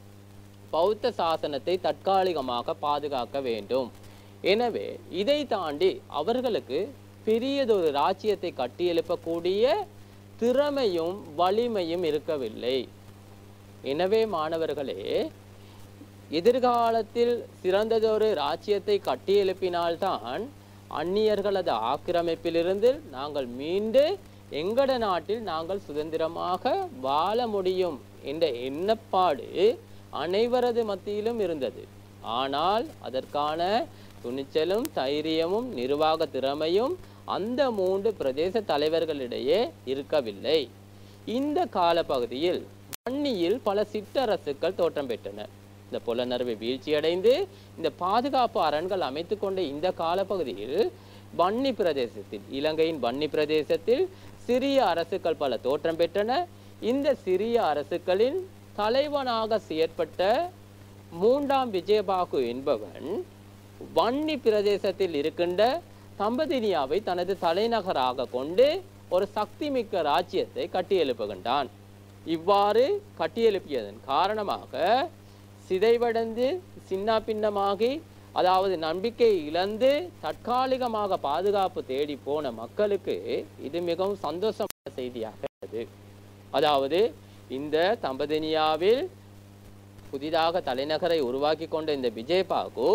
பௌத்த சாசனத்தை தற்காலிகமாக பாதுகாக்க வேண்டும் எனவே இதை தாண்டி அவர்களுக்கு பெரியதொரு ராஜ்யத்தை கட்டியெழுப்பக்கூடிய திறமையும் வலிமையும் இருக்கவில்லை எனவே மாணவர்களே எதிர்காலத்தில் சிறந்ததொரு ராஜ்யத்தை கட்டியெழுப்பினால்தான் அந்நியர்களது ஆக்கிரமிப்பிலிருந்து நாங்கள் மீண்டு எங்கட நாட்டில் நாங்கள் சுதந்திரமாக வாழ முடியும் என்ற எண்ணப்பாடு அனைவரது மத்தியிலும் இருந்தது ஆனால் அதற்கான துணிச்சலும் தைரியமும் நிர்வாக திறமையும் அந்த மூன்று பிரதேச தலைவர்களிடையே இருக்கவில்லை இந்த காலப்பகுதியில் வன்னியில் பல சிற்றரசுகள் தோற்றம் பெற்றன இந்த புலனறுவை வீழ்ச்சியடைந்து இந்த பாதுகாப்பு அரண்கள் அமைத்துக் கொண்ட இந்த காலப்பகுதியில் வன்னி பிரதேசத்தில் இலங்கையின் வன்னி பிரதேசத்தில் சிறிய அரசுகள் பல தோற்றம் பெற்றன இந்த சிறிய அரசுகளின் தலைவனாக செயற்பட்ட மூன்றாம் விஜயபாகு என்பவன் வன்னி பிரதேசத்தில் இருக்கின்ற தம்பதினியாவை தனது தலைநகராக கொண்டு ஒரு சக்திமிக்க ராஜ்யத்தை கட்டியெழுப்புகின்றான் இவ்வாறு கட்டியெழுப்பியதன் காரணமாக சிதைவடைந்து சின்ன பின்னமாகி அதாவது நம்பிக்கை இழந்து தற்காலிகமாக பாதுகாப்பு தேடி போன மக்களுக்கு இது மிகவும் சந்தோஷமான செய்தியாக இருந்தது அதாவது இந்த தம்பதினியாவில் புதிதாக தலைநகரை உருவாக்கி கொண்ட இந்த விஜயபாகு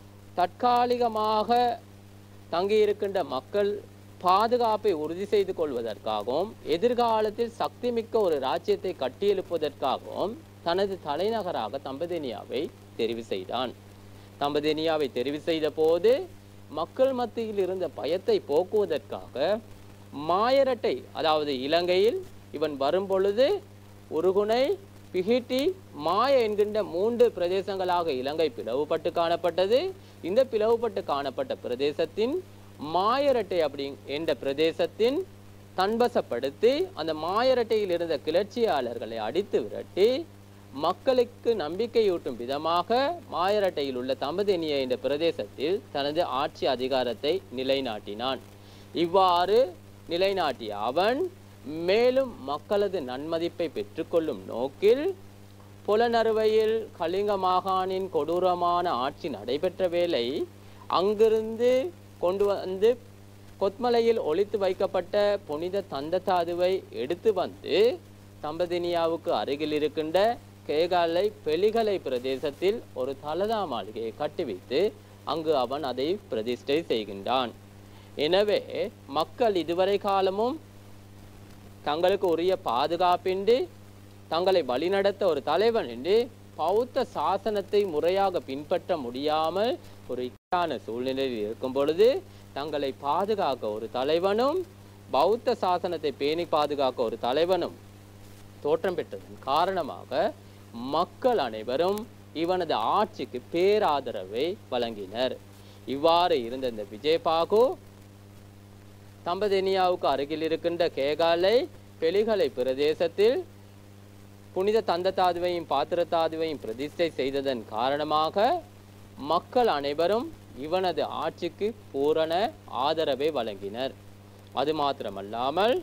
தற்காலிகமாக தங்கியிருக்கின்ற மக்கள் பாதுகாப்பை உறுதி செய்து கொள்வதற்காகவும் எதிர்காலத்தில் சக்திமிக்க ஒரு ராஜ்யத்தை கட்டியெழுப்பதற்காகவும் தனது தலைநகராக தம்பதினியாவை தெரிவு செய்தான் தம்பதினியாவை தெரிவு செய்த போது மக்கள் மத்தியில் இருந்த பயத்தை போக்குவதற்காக மாயரட்டை அதாவது இலங்கையில் இவன் வரும்பொழுது உருகுணை பிகிட்டி மாய என்கின்ற மூன்று பிரதேசங்களாக இலங்கை பிளவுபட்டு காணப்பட்டது இந்த பிளவுபட்டு காணப்பட்ட பிரதேசத்தின் மாயரட்டை அப்படி என்ற பிரதேசத்தின் தன்வசப்படுத்தி அந்த மாயரட்டையில் இருந்த கிளர்ச்சியாளர்களை அடித்து விரட்டி மக்களுக்கு நம்பிக்கையூட்டும் விதமாக மாயரட்டையில் உள்ள தம்பதினிய என்ற பிரதேசத்தில் தனது ஆட்சி அதிகாரத்தை நிலைநாட்டினான் இவ்வாறு நிலைநாட்டிய அவன் மேலும் மக்களது நன்மதிப்பை பெற்றுக்கொள்ளும் நோக்கில் புலனறுவையில் கலிங்க மாகாணின் கொடூரமான ஆட்சி நடைபெற்ற வேளை அங்கிருந்து கொண்டு வந்து கொத்மலையில் ஒளித்து வைக்கப்பட்ட புனித தந்த தாதுவை எடுத்து வந்து தம்பதினியாவுக்கு அருகில் இருக்கின்ற கேகாலை பெலிகலை பிரதேசத்தில் ஒரு தலதா மாளிகையை கட்டுவித்து அங்கு அவன் அதை பிரதிஷ்டை செய்கின்றான் எனவே மக்கள் இதுவரை காலமும் தங்களுக்கு உரிய பாதுகாப்பின்றி தங்களை வழிநடத்த ஒரு தலைவன் என்று பௌத்த சாசனத்தை முறையாக பின்பற்ற முடியாமல் ஒரு இக்கட்டான சூழ்நிலையில் இருக்கும் பொழுது தங்களை பாதுகாக்க ஒரு தலைவனும் பௌத்த சாசனத்தை பேணி பாதுகாக்க ஒரு தலைவனும் தோற்றம் பெற்றதன் காரணமாக மக்கள் அனைவரும் இவனது ஆட்சிக்கு பேராதரவை வழங்கினர் இவ்வாறு இருந்த இந்த விஜயபாகு தம்பதெனியாவுக்கு அருகில் இருக்கின்ற கேகாலை பெலிகலை பிரதேசத்தில் புனித தந்த தாதுவையும் பாத்திர தாதுவையும் பிரதிஷ்டை செய்ததன் காரணமாக மக்கள் அனைவரும் இவனது ஆட்சிக்கு பூரண ஆதரவை வழங்கினர் அது மாத்திரமல்லாமல்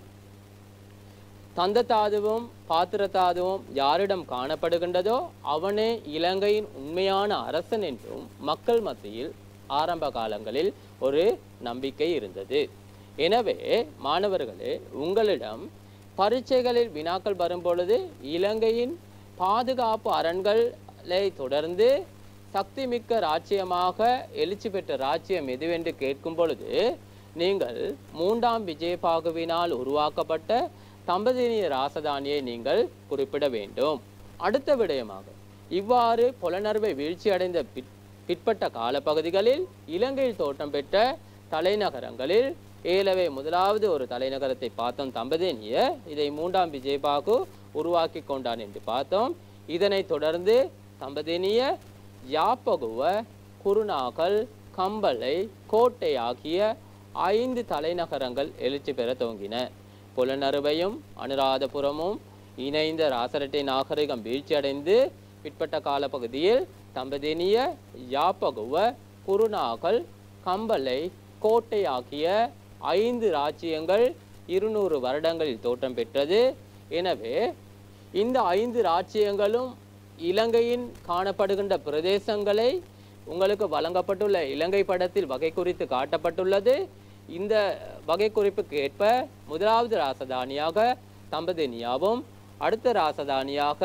தந்த தாதுவும் பாத்திர தாதுவும் யாரிடம் காணப்படுகின்றதோ அவனே இலங்கையின் உண்மையான அரசன் என்றும் மக்கள் மத்தியில் ஆரம்ப காலங்களில் ஒரு நம்பிக்கை இருந்தது எனவே மாணவர்களே உங்களிடம் பரீட்சைகளில் வினாக்கள் வரும்பொழுது இலங்கையின் பாதுகாப்பு அரண்களை தொடர்ந்து சக்திமிக்க ராஜ்யமாக எழுச்சி பெற்ற ராஜ்யம் எதுவென்று கேட்கும் பொழுது நீங்கள் மூன்றாம் விஜயபாகுவினால் உருவாக்கப்பட்ட தம்பதினிய ராசதானியை நீங்கள் குறிப்பிட வேண்டும் அடுத்த விடயமாக இவ்வாறு புலனர்வை வீழ்ச்சியடைந்த பிற் பிற்பட்ட காலப்பகுதிகளில் இலங்கையில் தோற்றம் பெற்ற தலைநகரங்களில் ஏலவே முதலாவது ஒரு தலைநகரத்தை பார்த்தோம் தம்பதேனிய இதை மூன்றாம் விஜயபாகு உருவாக்கி கொண்டான் என்று பார்த்தோம் இதனைத் தொடர்ந்து தம்பதேனிய யாப்பகுவ குருநாகல் கம்பளை கோட்டை ஆகிய ஐந்து தலைநகரங்கள் எழுச்சி பெற துவங்கின புலனறுவையும் அனுராதபுரமும் இணைந்த ராசரட்டை நாகரிகம் வீழ்ச்சியடைந்து பிற்பட்ட காலப்பகுதியில் தம்பதினிய யாப்பகுவ குருநாகல் கம்பளை கோட்டை ஆகிய ஐந்து ராச்சியங்கள் இருநூறு வருடங்களில் தோற்றம் பெற்றது எனவே இந்த ஐந்து ராச்சியங்களும் இலங்கையின் காணப்படுகின்ற பிரதேசங்களை உங்களுக்கு வழங்கப்பட்டுள்ள இலங்கை படத்தில் வகை குறித்து காட்டப்பட்டுள்ளது இந்த வகை குறிப்புக்கு ஏற்ப முதலாவது ராசதானியாக தம்பதினியாவும் அடுத்த ராசதானியாக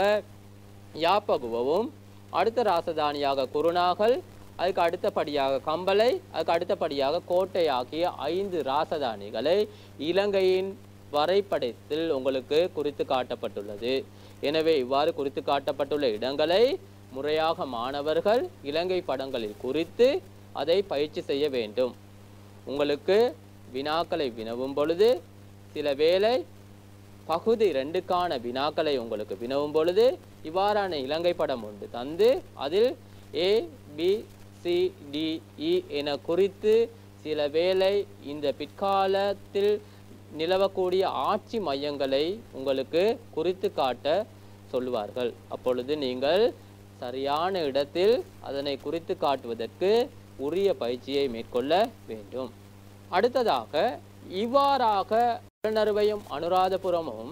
யாப்பகுவவும் அடுத்த ராசதானியாக குருநாகல் அதுக்கு அடுத்தபடியாக கம்பளை அதுக்கு அடுத்தபடியாக கோட்டை ஆகிய ஐந்து ராசதானிகளை இலங்கையின் வரைபடத்தில் உங்களுக்கு குறித்து காட்டப்பட்டுள்ளது எனவே இவ்வாறு குறித்து காட்டப்பட்டுள்ள இடங்களை முறையாக மாணவர்கள் இலங்கை படங்களில் குறித்து அதை பயிற்சி செய்ய வேண்டும் உங்களுக்கு வினாக்களை வினவும் பொழுது சில வேளை பகுதி ரெண்டுக்கான வினாக்களை உங்களுக்கு வினவும் பொழுது இவ்வாறான இலங்கை படம் ஒன்று தந்து அதில் A B C D E என குறித்து சில வேளை இந்த பிற்காலத்தில் நிலவக்கூடிய ஆட்சி மையங்களை உங்களுக்கு குறித்து காட்ட சொல்லுவார்கள் அப்பொழுது நீங்கள் சரியான இடத்தில் அதனை குறித்து காட்டுவதற்கு உரிய பயிற்சியை மேற்கொள்ள வேண்டும் அடுத்ததாக இவ்வாறாக புலனறுவையும் அனுராதபுரமும்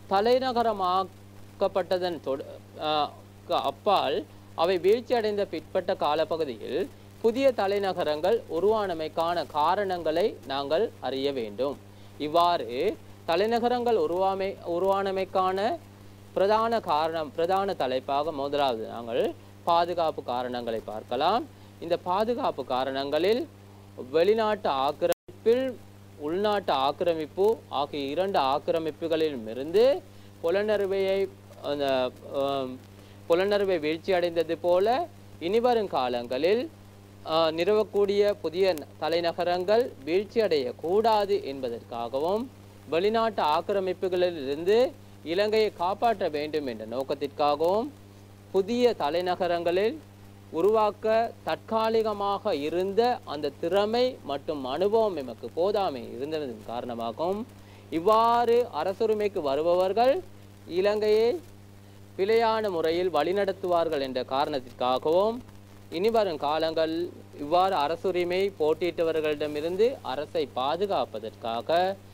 தலைநகரமாக்கப்பட்டதன் தொட- ஆஹ் க- அப்பால் அவை வீழ்ச்சியடைந்த பிற்பட்ட காலப்பகுதியில் புதிய தலைநகரங்கள் உருவானமைக்கான காரணங்களை நாங்கள் அறிய வேண்டும் இவ்வாறு தலைநகரங்கள் உருவாமை உருவானமைக்கான பிரதான காரணம் பிரதான தலைப்பாக முதலாவது நாங்கள் பாதுகாப்பு காரணங்களை பார்க்கலாம் இந்த பாதுகாப்பு காரணங்களில் வெளிநாட்டு ஆக்கிரமிப்பில் உள்நாட்டு ஆக்கிரமிப்பு ஆகிய இரண்டு ஆக்கிரமிப்புகளிலும் இருந்து புலனறுவையை அந்த ஆம், புலனறுவை வீழ்ச்சி அடைந்தது போல இனிவரும் காலங்களில் ஆ, நிறுவக்கூடிய புதிய ந- தலைநகரங்கள் வீழ்ச்சியடையக்கூடாது என்பதற்காகவும் வெளிநாட்டு ஆக்கிரமிப்புகளிலிருந்து இலங்கையை காப்பாற்ற வேண்டும் என்ற நோக்கத்திற்காகவும் புதிய தலைநகரங்களில் உருவாக்க தற்காலிகமாக இருந்த அந்த திறமை மற்றும் அனுபவம் எமக்கு போதாமை இருந்ததன் காரணமாகவும் இவ்வாறு அரசுரிமைக்கு வருபவர்கள் இலங்கையை பிழையான முறையில் வழிநடத்துவார்கள் என்ற காரணத்திற்காகவும் இனிவரும் காலங்கள் இவ்வாறு அரசுரிமை போட்டியிட்டவர்களிடமிருந்து அரசை பாதுகாப்பதற்காக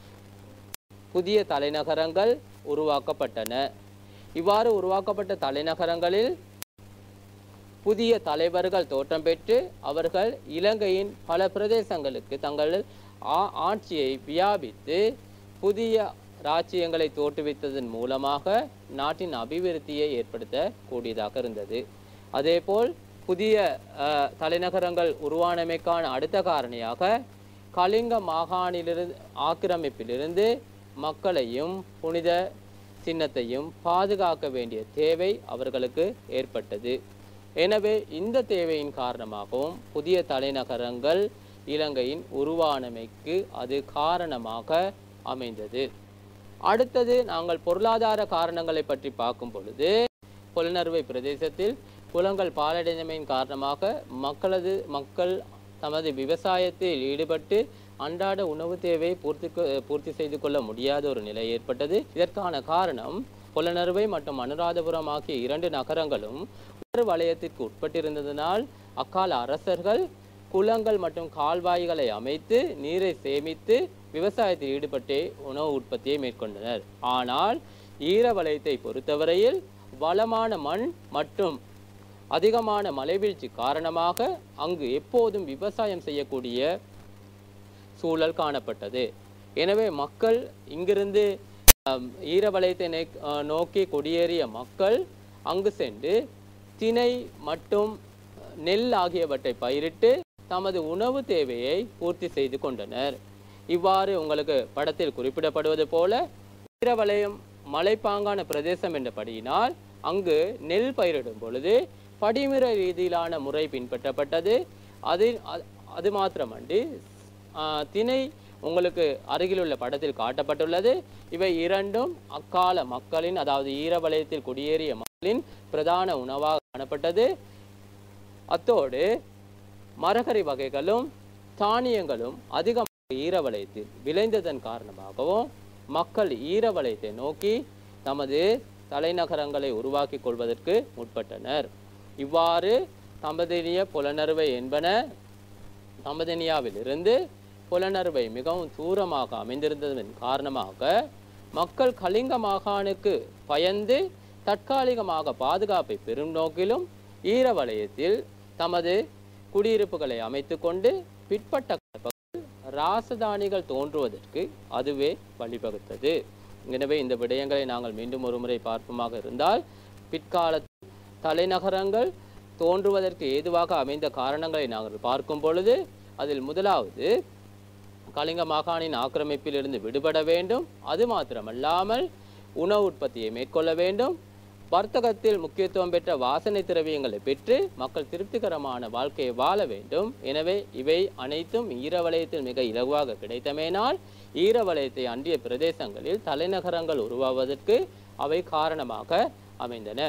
புதிய தலைநகரங்கள் உருவாக்கப்பட்டன இவ்வாறு உருவாக்கப்பட்ட தலைநகரங்களில் புதிய தலைவர்கள் தோற்றம் பெற்று அவர்கள் இலங்கையின் பல பிரதேசங்களுக்கு தங்கள் ஆ- ஆட்சியை வியாபித்து புதிய ராச்சியங்களை தோற்றுவித்ததன் மூலமாக நாட்டின் அபிவிருத்தியை ஏற்படுத்த கூடியதாக இருந்தது அதேபோல் புதிய அஹ், தலைநகரங்கள் உருவானமைக்கான அடுத்த காரணியாக கலிங்க மாகாணிலிருந்து ஆக்கிரமிப்பிலிருந்து மக்களையும் புனித சின்னத்தையும் பாதுகாக்க வேண்டிய தேவை அவர்களுக்கு ஏற்பட்டது எனவே இந்த தேவையின் காரணமாகவும் புதிய தலைநகரங்கள் இலங்கையின் உருவானமைக்கு அது காரணமாக அமைந்தது அடுத்தது நாங்கள் பொருளாதார காரணங்களை பற்றி பார்க்கும் பொழுது புலனறுவை பிரதேசத்தில் குளங்கள் பாலடைந்தமையின் காரணமாக மக்களது மக்கள் தமது விவசாயத்தில் ஈடுபட்டு அன்றாட உணவு தேவையை பூர்த்தி கொ- பூர்த்தி செய்து கொள்ள முடியாத ஒரு நிலை ஏற்பட்டது இதற்கான காரணம் புலனறுவை மற்றும் அனுராதபுரம் ஆகிய இரண்டு நகரங்களும் உணர் வலயத்திற்கு உட்பட்டிருந்ததனால் அக்கால அரசர்கள் குளங்கள் மற்றும் கால்வாய்களை அமைத்து நீரை சேமித்து விவசாயத்தில் ஈடுபட்டே உணவு உற்பத்தியை மேற்கொண்டனர் ஆனால் ஈர வலயத்தை பொறுத்தவரையில் வளமான மண் மற்றும் அதிகமான மழைவீழ்ச்சி காரணமாக அங்கு எப்போதும் விவசாயம் செய்யக்கூடிய சூழல் காணப்பட்டது எனவே மக்கள் இங்கிருந்து அம், ஈரவலயத்தை நே- அஹ், நோக்கி குடியேறிய மக்கள் அங்கு சென்று திணை மற்றும் நெல் ஆகியவற்றை பயிரிட்டு தமது உணவு தேவையை பூர்த்தி செய்து கொண்டனர் இவ்வாறு உங்களுக்கு படத்தில் குறிப்பிடப்படுவது போல ஈரவலயம் மலைப்பாங்கான பிரதேசம் என்றபடியினால் அங்கு நெல் பயிரிடும் பொழுது படிமுறை ரீதியிலான முறை பின்பற்றப்பட்டது அது அது- அது மாத்திரமன்றி ஆ, திணை உங்களுக்கு அருகிலுள்ள படத்தில் காட்டப்பட்டுள்ளது இவை இரண்டும் அக்கால மக்களின் அதாவது ஈரவலயத்தில் குடியேறிய மக்களின் பிரதான உணவாக காணப்பட்டது அத்தோடு மரக்கறி வகைகளும் தானியங்களும் அதிகமாக ஈரவலயத்தில் விளைந்ததன் காரணமாகவும் மக்கள் ஈரவலயத்தை நோக்கி தமது தலைநகரங்களை உருவாக்கி கொள்வதற்கு முற்பட்டனர் இவ்வாறு தம்பதினிய புலனறுவை என்பன தம்பதினியாவிலிருந்து புலனறுவை மிகவும் தூரமாக அமைந்திருந்ததன் காரணமாக மக்கள் கலிங்க மாகாணுக்கு பயந்து தற்காலிகமாக பாதுகாப்பை பெறும் நோக்கிலும் ஈரவலயத்தில் தமது குடியிருப்புகளை அமைத்துக்கொண்டு பிற்பட்ட காலப்பகுதியில் ராசதானிகள் தோன்றுவதற்கு அதுவே வழிவகுத்தது எனவே இந்த விடயங்களை நாங்கள் மீண்டும் ஒரு முறை பார்ப்போமாக இருந்தால் பிற்காலத்தில் தலைநகரங்கள் தோன்றுவதற்கு ஏதுவாக அமைந்த காரணங்களை நாங்கள் பார்க்கும் பொழுது அதில் முதலாவது கலிங்க மாகாணின் ஆக்கிரமிப்பிலிருந்து விடுபட வேண்டும் அது மாத்திரமல்லாமல் உணவு உற்பத்தியை மேற்கொள்ள வேண்டும் வர்த்தகத்தில் முக்கியத்துவம் பெற்ற வாசனை திரவியங்களை பெற்று மக்கள் திருப்திகரமான வாழ்க்கையை வாழ வேண்டும் எனவே இவை அனைத்தும் ஈரவலயத்தில் மிக இலகுவாக கிடைத்தமையினால் ஈரவலயத்தை அண்டிய பிரதேசங்களில் தலைநகரங்கள் உருவாவதற்கு அவை காரணமாக அமைந்தன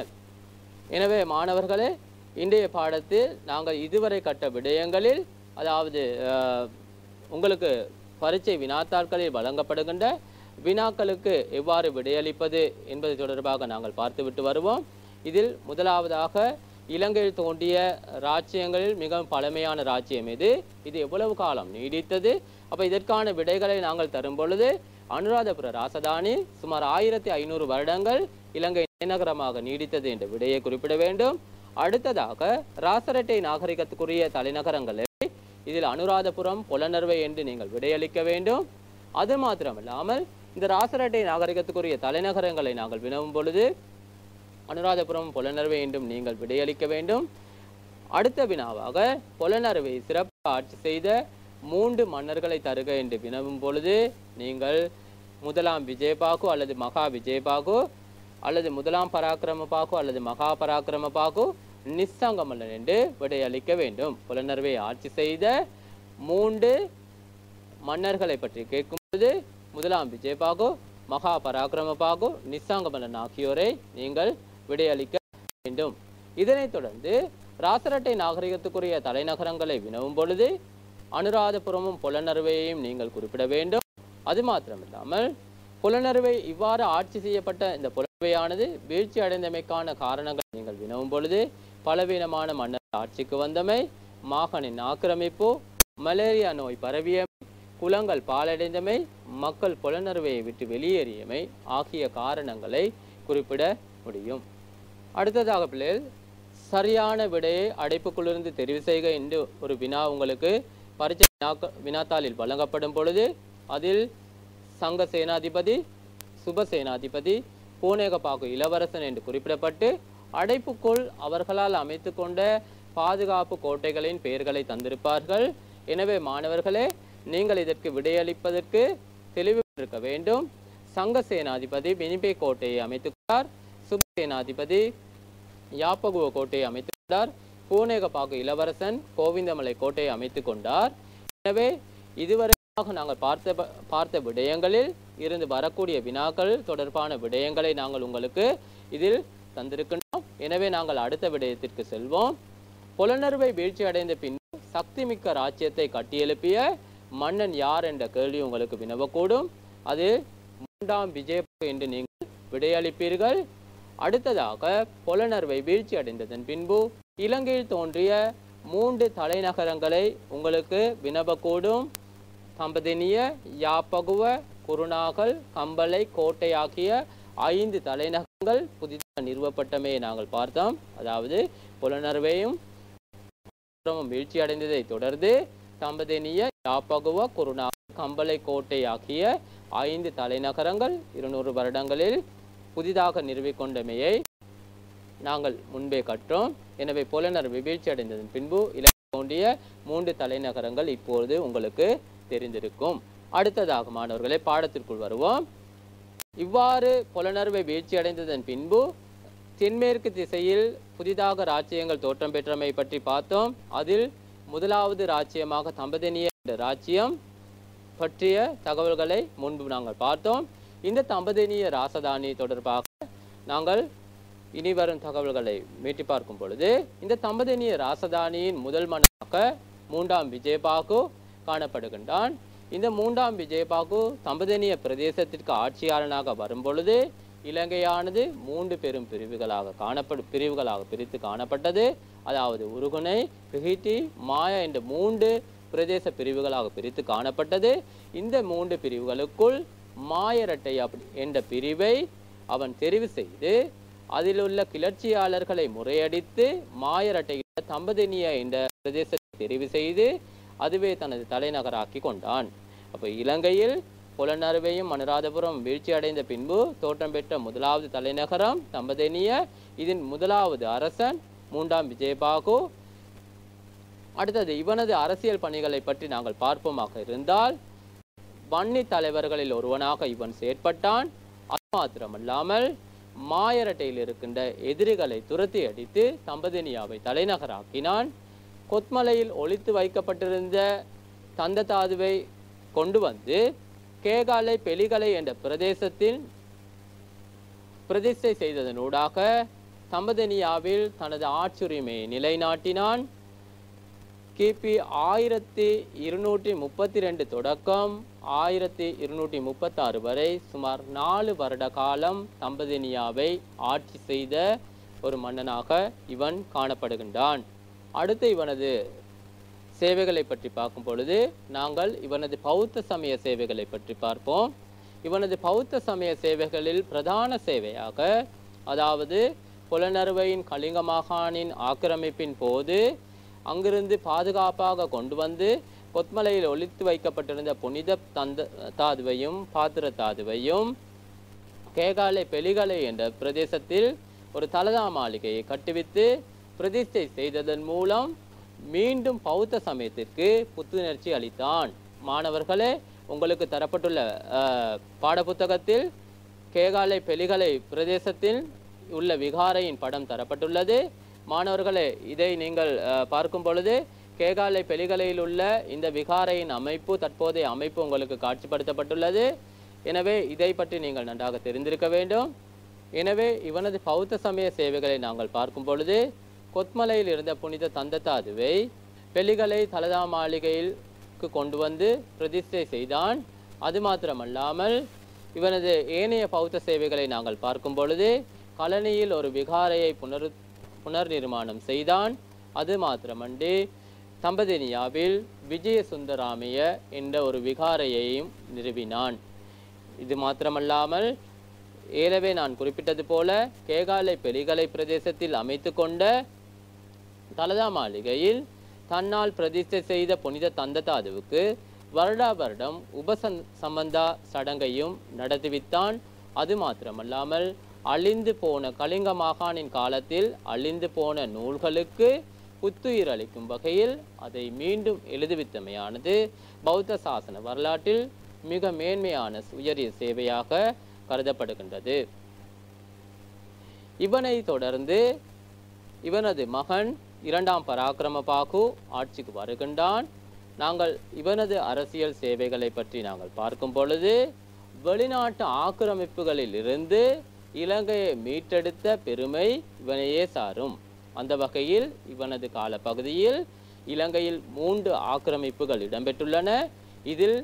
எனவே மாணவர்களே இன்றைய பாடத்தில் நாங்கள் இதுவரை கட்ட விடயங்களில் அதாவது அஹ், உங்களுக்கு பரீட்சை வினாத்தாள்களில் வழங்கப்படுகின்ற வினாக்களுக்கு எவ்வாறு விடையளிப்பது என்பது தொடர்பாக நாங்கள் பார்த்துவிட்டு வருவோம் இதில் முதலாவதாக இலங்கையில் தோன்றிய ராச்சியங்களில் மிகவும் பழமையான ராச்சியம் எது இது எவ்வளவு காலம் நீடித்தது அப்போ இதற்கான விடைகளை நாங்கள் தரும் பொழுது அனுராதபுர ராசதானி சுமார் ஆயிரத்தி ஐநூறு வருடங்கள் இலங்கை தலைநகரமாக நீடித்தது என்ற விடையை குறிப்பிட வேண்டும் அடுத்ததாக ராசரட்டை நாகரிகத்துக்குரிய தலைநகரங்கள் எவை? இதில் அனுராதபுரம் புலனர்வை என்று நீங்கள் விடையளிக்க வேண்டும் அது மாத்திரமல்லாமல் இந்த ராசரட்டை நாகரிகத்துக்குரிய தலைநகரங்களை நாங்கள் வினவும் பொழுது அனுராதபுரம் புலனர்வை என்றும் நீங்கள் விடையளிக்க வேண்டும் அடுத்த வினாவாக புலனறுவை சிறப்பு ஆட்சி செய்த மூன்று மன்னர்களை தருக என்று வினவும் பொழுது நீங்கள் முதலாம் விஜயபாகு அல்லது மகா விஜயபாகு அல்லது முதலாம் பராக்கிரம பாகு அல்லது மகா பராக்கிரம பாகு நிஸ்ஸங்க மன்னன் என்று விடையளிக்க வேண்டும் புலனறுவை ஆட்சி செய்த மூன்று மன்னர்களை பற்றி கேட்கும்போது முதலாம் விஜயபாகு மகா பராக்கிரம பாகு நிஸ்ஸாங்க மன்னன் ஆகியோரை நீங்கள் விடையளிக்க வேண்டும் இதனைத் தொடர்ந்து ராசரட்டை நாகரிகத்துக்குரிய தலைநகரங்களை வினவும் பொழுது அனுராதபுரமும் புலனறுவையையும் நீங்கள் குறிப்பிட வேண்டும் அது மாத்திரமில்லாமல் புலனறுவை இவ்வாறு ஆட்சி செய்யப்பட்ட இந்த புலனறுவையானது வீழ்ச்சி அடைந்தமைக்கான காரணங்கள் நீங்கள் வினவும் பொழுது பலவீனமான மன்னர் ஆட்சிக்கு வந்தமை மாகாணின் ஆக்கிரமிப்பு மலேரியா நோய் பரவியமை குளங்கள் பாலடைந்தமை மக்கள் புலனறுவையை விட்டு வெளியேறியமை ஆகிய காரணங்களை குறிப்பிட முடியும் அடுத்ததாக பிள்ளைகள் சரியான விடையை அடைப்புக்குள்ளிருந்து தெரிவு செய்க என்று ஒரு வினா உங்களுக்கு பரீட்சை வினாக்க- வினாத்தாளில் வழங்கப்படும் பொழுது அதில் சங்க சேனாதிபதி சுப சேனாதிபதி பூனேகபாகு இளவரசன் என்று குறிப்பிடப்பட்டு அடைப்புக்குள் அவர்களால் அமைத்து கொண்ட பாதுகாப்பு கோட்டைகளின் பெயர்களை தந்திருப்பார்கள் எனவே மாணவர்களே நீங்கள் இதற்கு விடையளிப்பதற்கு தெளிவு இருக்க வேண்டும் சங்க சேனாதிபதி மினிபே கோட்டையை அமைத்துள்ளார் சுப சேனாதிபதி யாப்பகுவ கோட்டையை அமைத்துக் கொண்டார் பூனேகபாகு இளவரசன் கோவிந்தமலை கோட்டையை அமைத்துக் கொண்டார் எனவே இதுவரையாக நாங்கள் பார்த்த ப- பார்த்த விடயங்களில் இருந்து வரக்கூடிய வினாக்கள் தொடர்பான விடயங்களை நாங்கள் உங்களுக்கு இதில் தந்திருக்கின்றோம் எனவே நாங்கள் அடுத்த விடயத்திற்கு செல்வோம் புலனறுவை வீழ்ச்சி அடைந்த பின் சக்திமிக்க ராஜ்யத்தை கட்டியெழுப்பிய மன்னன் யார் என்ற கேள்வி உங்களுக்கு வினவக்கூடும் அது மூன்றாம் விஜயபாகு என்று நீங்கள் விடையளிப்பீர்கள் அடுத்ததாக புலனறுவை வீழ்ச்சி அடைந்ததன் பின்பு இலங்கையில் தோன்றிய மூன்று தலைநகரங்களை உங்களுக்கு வினவக்கூடும் தம்பதினிய யாப்பகுவ குருநாகல் கம்பளை கோட்டை ஆகிய ஐந்து தலைநகரங்கள் புதிதாக நிறுவப்பட்டமையை நாங்கள் பார்த்தோம் அதாவது புலனறுவையும் புறமும் வீழ்ச்சி அடைந்ததை தொடர்ந்து தம்பதினிய யாப்பகுவ குருநாகல் கம்பளை கோட்டை ஆகிய ஐந்து தலைநகரங்கள் இருநூறு வருடங்களில் புதிதாக நிறுவிக்கொண்டமையை நாங்கள் முன்பே கற்றோம் எனவே புலனர் வீழ்ச்சி அடைந்ததன் பின்பு இலங்கை தோன்றிய மூன்று தலைநகரங்கள் இப்பொழுது உங்களுக்கு தெரிந்திருக்கும் அடுத்ததாக மாணவர்களே பாடத்திற்குள் வருவோம் இவ்வாறு புலனறுவை வீழ்ச்சி அடைந்ததன் பின்பு தென்மேற்கு திசையில் புதிதாக ராச்சியங்கள் தோற்றம் பெற்றமை பற்றி பார்த்தோம் அதில் முதலாவது ராச்சியமாக தம்பதினிய என்ற ராச்சியம் பற்றிய தகவல்களை முன்பு நாங்கள் பார்த்தோம் இந்த தம்பதினிய ராசதானி தொடர்பாக நாங்கள் இனி வரும் தகவல்களை மீட்டி பார்க்கும் பொழுது இந்த தம்பதினிய ராசதானியின் முதல் மன்னனாக மூன்றாம் விஜயபாகு காணப்படுகின்றான் இந்த மூன்றாம் விஜயபாகு தம்பதினிய பிரதேசத்திற்கு ஆட்சியாளனாக வரும் பொழுது இலங்கையானது மூன்று பெரும் பிரிவுகளாக காணப்படு பிரிவுகளாக பிரித்து காணப்பட்டது அதாவது உருகுனை பிகிட்டி மாயா என்ற மூன்று பிரதேச பிரிவுகளாக பிரித்து காணப்பட்டது இந்த மூன்று பிரிவுகளுக்குள் மாயரட்டை அப்படி என்ற பிரிவை அவன் தெரிவு செய்து அதில் உள்ள கிளர்ச்சியாளர்களை முறையடித்து மாயரட்டையில் தம்பதினிய என்ற பிரதேசத்தை தெரிவு செய்து அதுவே தனது தலைநகராக்கி கொண்டான் அப்போ இலங்கையில் புலனறுவையும் மனுராதபுரம் வீழ்ச்சி அடைந்த பின்பு தோற்றம் பெற்ற முதலாவது தலைநகரம் தம்பதினிய இதன் முதலாவது அரசன் மூன்றாம் விஜயபாகு அடுத்தது இவனது அரசியல் பணிகளை பற்றி நாங்கள் பார்ப்போமாக இருந்தால் வன்னி தலைவர்களில் ஒருவனாக இவன் செயற்பட்டான் அது மாத்திரமல்லாமல் மாயரட்டையில் இருக்கின்ற எதிரிகளை துரத்தி அடித்து தம்பதினியாவை தலைநகராக்கினான் கொத்மலையில் ஒளித்து வைக்கப்பட்டிருந்த தந்ததாதுவை கொண்டு வந்து கேகாலை பெலிகலை என்ற பிரதேசத்தில் பிரதிஷ்டை செய்ததனூடாக தம்பதினியாவில் தனது ஆட்சியுரிமையை நிலைநாட்டினான் கிபி ஆயிரத்தி இருநூற்றி முப்பத்தி ரெண்டு தொடக்கம் ஆயிரத்தி இருநூற்றி முப்பத்தாறு வரை சுமார் நாலு வருட காலம் தம்பதினியாவை ஆட்சி செய்த ஒரு மன்னனாக இவன் காணப்படுகின்றான் அடுத்து இவனது சேவைகளை பற்றி பார்க்கும் பொழுது நாங்கள் இவனது பௌத்த சமய சேவைகளை பற்றி பார்ப்போம் இவனது பௌத்த சமய சேவைகளில் பிரதான சேவையாக அதாவது புலனறுவையின் கலிங்க மாகாணின் ஆக்கிரமிப்பின் போது அங்கிருந்து பாதுகாப்பாக கொண்டு வந்து கொத்மலையில் ஒளித்து வைக்கப்பட்டிருந்த புனித தந்த தாதுவையும் பாத்திர தாதுவையும் கேகாலை பெலிகலை என்ற பிரதேசத்தில் ஒரு தலதா மாளிகையை கட்டுவித்து பிரதிஷ்டை செய்ததன் மூலம் மீண்டும் பௌத்த சமயத்திற்கு புத்துணர்ச்சி அளித்தான் மாணவர்களே உங்களுக்கு தரப்பட்டுள்ள அஹ், பாடப்புத்தகத்தில் கேகாலை பெலிகலை பிரதேசத்தில் உள்ள விகாரையின் படம் தரப்பட்டுள்ளது மாணவர்களே இதை நீங்கள் அஹ், பார்க்கும் பொழுது கேகாலை பெலிகலையில் உள்ள இந்த விகாரையின் அமைப்பு தற்போதைய அமைப்பு உங்களுக்கு காட்சிப்படுத்தப்பட்டுள்ளது எனவே இதை பற்றி நீங்கள் நன்றாக தெரிந்திருக்க வேண்டும் எனவே இவனது பௌத்த சமய சேவைகளை நாங்கள் பார்க்கும் பொழுது கொத்மலையில் இருந்த புனித தந்தத்தாதுவை பெலிகலை தலதா மாளிகையிற்கு கொண்டு வந்து பிரதிஷ்டை செய்தான் அது மாத்திரமல்லாமல் இவனது ஏனைய பௌத்த சேவைகளை நாங்கள் பார்க்கும் பொழுது கலனியில் ஒரு விகாரையை புனர் புனர் நிர்மாணம் செய்தான் அது மாத்திரமன்றி தம்பதினியாவில் விஜய சுந்தராமைய என்ற ஒரு விகாரையையும் நிறுவினான் இது மாத்திரமல்லாமல் ஏலவே நான் குறிப்பிட்டது போல கேகாலை பெலிகலை பிரதேசத்தில் அமைத்து கொண்ட தலதா மாளிகையில் தன்னால் பிரதிஷ்டை செய்த புனித தந்ததாதுவுக்கு வருடா வருடம் உபசன் சம்பந்தா சடங்கையும் நடத்துவித்தான் அது மாத்திரமல்லாமல் அழிந்து போன கலிங்க மாகாணின் காலத்தில் அழிந்து போன நூல்களுக்கு புத்துயிர் அளிக்கும் வகையில் அதை மீண்டும் எழுதுவித்தமையானது பௌத்த சாசன வரலாற்றில் மிக மேன்மையான உயரிய சேவையாக கருதப்படுகின்றது இவனை தொடர்ந்து இவனது மகன் இரண்டாம் பராக்கிரம பாகு ஆட்சிக்கு வருகின்றான் நாங்கள் இவனது அரசியல் சேவைகளை பற்றி நாங்கள் பார்க்கும் பொழுது வெளிநாட்டு ஆக்கிரமிப்புகளில் இருந்து இலங்கையை மீட்டெடுத்த பெருமை இவனையே சாரும் அந்த வகையில் இவனது காலப்பகுதியில் இலங்கையில் மூன்று ஆக்கிரமிப்புகள் இடம்பெற்றுள்ளன இதில்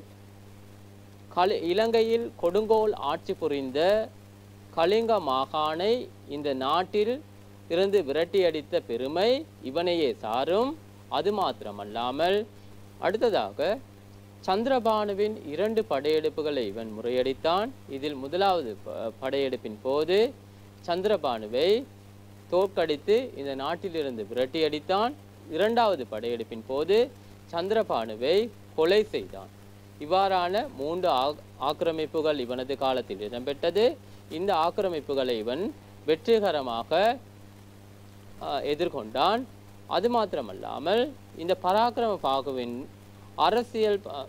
கலி இலங்கையில் கொடுங்கோல் ஆட்சி புரிந்த கலிங்க மாகாணை இந்த நாட்டில் இருந்து விரட்டியடித்த பெருமை இவனையே சாரும் அது மாத்திரமல்லாமல் அடுத்ததாக சந்திரபானுவின் இரண்டு படையெடுப்புகளை இவன் முறையடித்தான் இதில் முதலாவது ப- படையெடுப்பின் போது சந்திரபானுவை தோற்கடித்து இந்த நாட்டிலிருந்து விரட்டியடித்தான் இரண்டாவது படையெடுப்பின் போது சந்திரபானுவை கொலை செய்தான் இவ்வாறான மூன்று ஆக்- ஆக்கிரமிப்புகள் இவனது காலத்தில் இடம்பெற்றது இந்த ஆக்கிரமிப்புகளை இவன் வெற்றிகரமாக ஆஹ், எதிர்கொண்டான் அது மாத்திரமல்லாமல் இந்த பராக்கிரம பாகுவின் அரசியல் ப-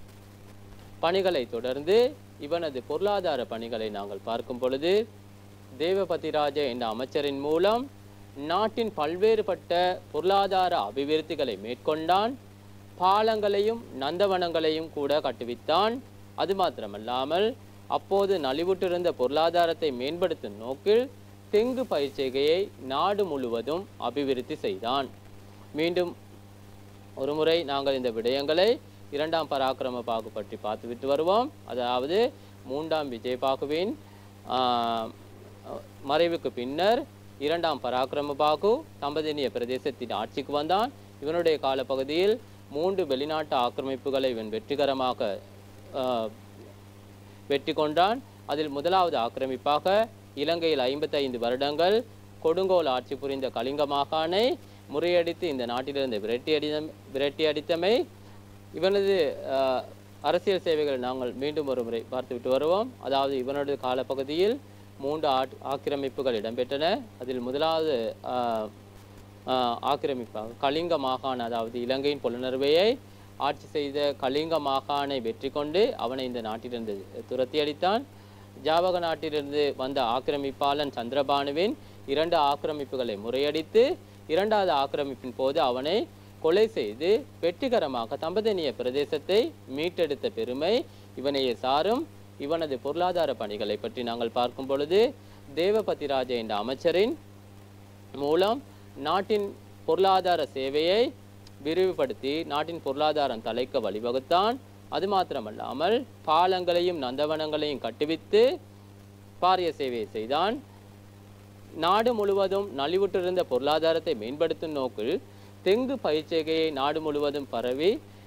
பணிகளை தொடர்ந்து இவனது பொருளாதார பணிகளை நாங்கள் பார்க்கும் பொழுது தேவபதிராஜ என்ற அமைச்சரின் மூலம் நாட்டின் பல்வேறுபட்ட பொருளாதார அபிவிருத்திகளை மேற்கொண்டான் பாலங்களையும் நந்தவனங்களையும் கூட கட்டுவித்தான் அது மாத்திரமல்லாமல் அப்போது நலிவுற்றிருந்த பொருளாதாரத்தை மேம்படுத்தும் நோக்கில் தெங்கு பயிர்ச்செய்கையை நாடு முழுவதும் அபிவிருத்தி செய்தான் மீண்டும் ஒருமுறை நாங்கள் இந்த விடயங்களை இரண்டாம் பராக்கிரம பாகு பற்றி பார்த்துவிட்டு வருவோம் அதாவது மூன்றாம் விஜயபாகுவின் ஆஹ், மறைவுக்கு பின்னர் இரண்டாம் பராக்கிரம பாகு தம்பதினிய பிரதேசத்தின் ஆட்சிக்கு வந்தான் இவனுடைய காலப்பகுதியில் மூன்று வெளிநாட்டு ஆக்கிரமிப்புகளை இவன் வெற்றிகரமாக ஆஹ், வெற்றி கொண்டான் அதில் முதலாவது ஆக்கிரமிப்பாக இலங்கையில் ஐம்பத்தைந்து வருடங்கள் கொடுங்கோல் ஆட்சி புரிந்த கலிங்க மாகாணை முறியடித்து இந்த நாட்டிலிருந்து விரட்டி அடி விரட்டி அடித்தமை இவனது ஆஹ், அரசியல் சேவைகளை நாங்கள் மீண்டும் ஒரு முறை பார்த்துவிட்டு வருவோம் அதாவது இவனது காலப்பகுதியில் மூன்று ஆட் ஆக்கிரமிப்புகள் இடம்பெற்றன அதில் முதலாவது ஆஹ், ஆஹ், ஆக்கிரமிப்பாக கலிங்க மாகாண அதாவது இலங்கையின் புலனறுவையை ஆட்சி செய்த கலிங்க மாகாணை வெற்றி கொண்டு அவனை இந்த நாட்டிலிருந்து துரத்தி அடித்தான் ஜாவக நாட்டிலிருந்து வந்த ஆக்கிரமிப்பாளன் சந்திரபானுவின் இரண்டு ஆக்கிரமிப்புகளை முறையடித்து இரண்டாவது ஆக்கிரமிப்பின் போது அவனை கொலை செய்து வெற்றிகரமாக தம்பதனிய பிரதேசத்தை மீட்டெடுத்த பெருமை இவனையே சாரும் இவனது பொருளாதார பணிகளை பற்றி நாங்கள் பார்க்கும் பொழுது தேவபதிராஜ என்ற அமைச்சரின் மூலம் நாட்டின் பொருளாதார சேவையை விரிவுபடுத்தி நாட்டின் பொருளாதாரம் தலைக்க வழிவகுத்தான் அது மாத்திரமல்லாமல் பாலங்களையும் நந்தவனங்களையும் கட்டுவித்து பாரிய சேவையை செய்தான் நாடு முழுவதும் நலிவுற்றிருந்த பொருளாதாரத்தை மேம்படுத்தும் நோக்கில் தெங்கு பயிர்ச்செய்கையை நாடு முழுவதும் பரவி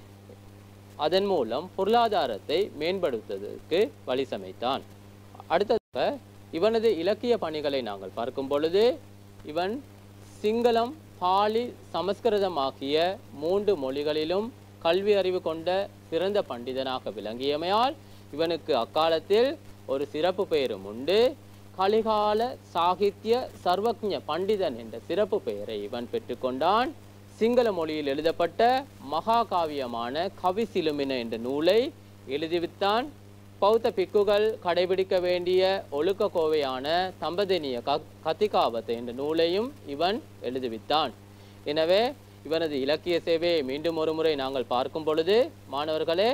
அதன் மூலம் பொருளாதாரத்தை மேம்படுத்துவதற்கு வழி சமைத்தான் அடுத்ததாக இவனது இலக்கிய பணிகளை நாங்கள் பார்க்கும் பொழுது இவன் சிங்களம் பாலி சமஸ்கிருதம் ஆகிய மூன்று மொழிகளிலும் கல்வி அறிவு கொண்ட சிறந்த பண்டிதனாக விளங்கியமையால் இவனுக்கு அக்காலத்தில் ஒரு சிறப்பு பெயரும் உண்டு கலிகால சாகித்ய சர்வக்ஞ பண்டிதன் என்ற சிறப்பு பெயரை இவன் பெற்றுக்கொண்டான் சிங்கள மொழியில் எழுதப்பட்ட மகாகாவியமான கவி சிலுமின என்ற நூலை எழுதிவித்தான் பௌத்த பிக்குகள் கடைபிடிக்க வேண்டிய ஒழுக்க கோவையான தம்பதினிய க கத்திகாவத் என்ற நூலையும் இவன் எழுதுவித்தான் எனவே இவனது இலக்கிய சேவையை மீண்டும் ஒரு முறை நாங்கள் பார்க்கும் பொழுது மாணவர்களே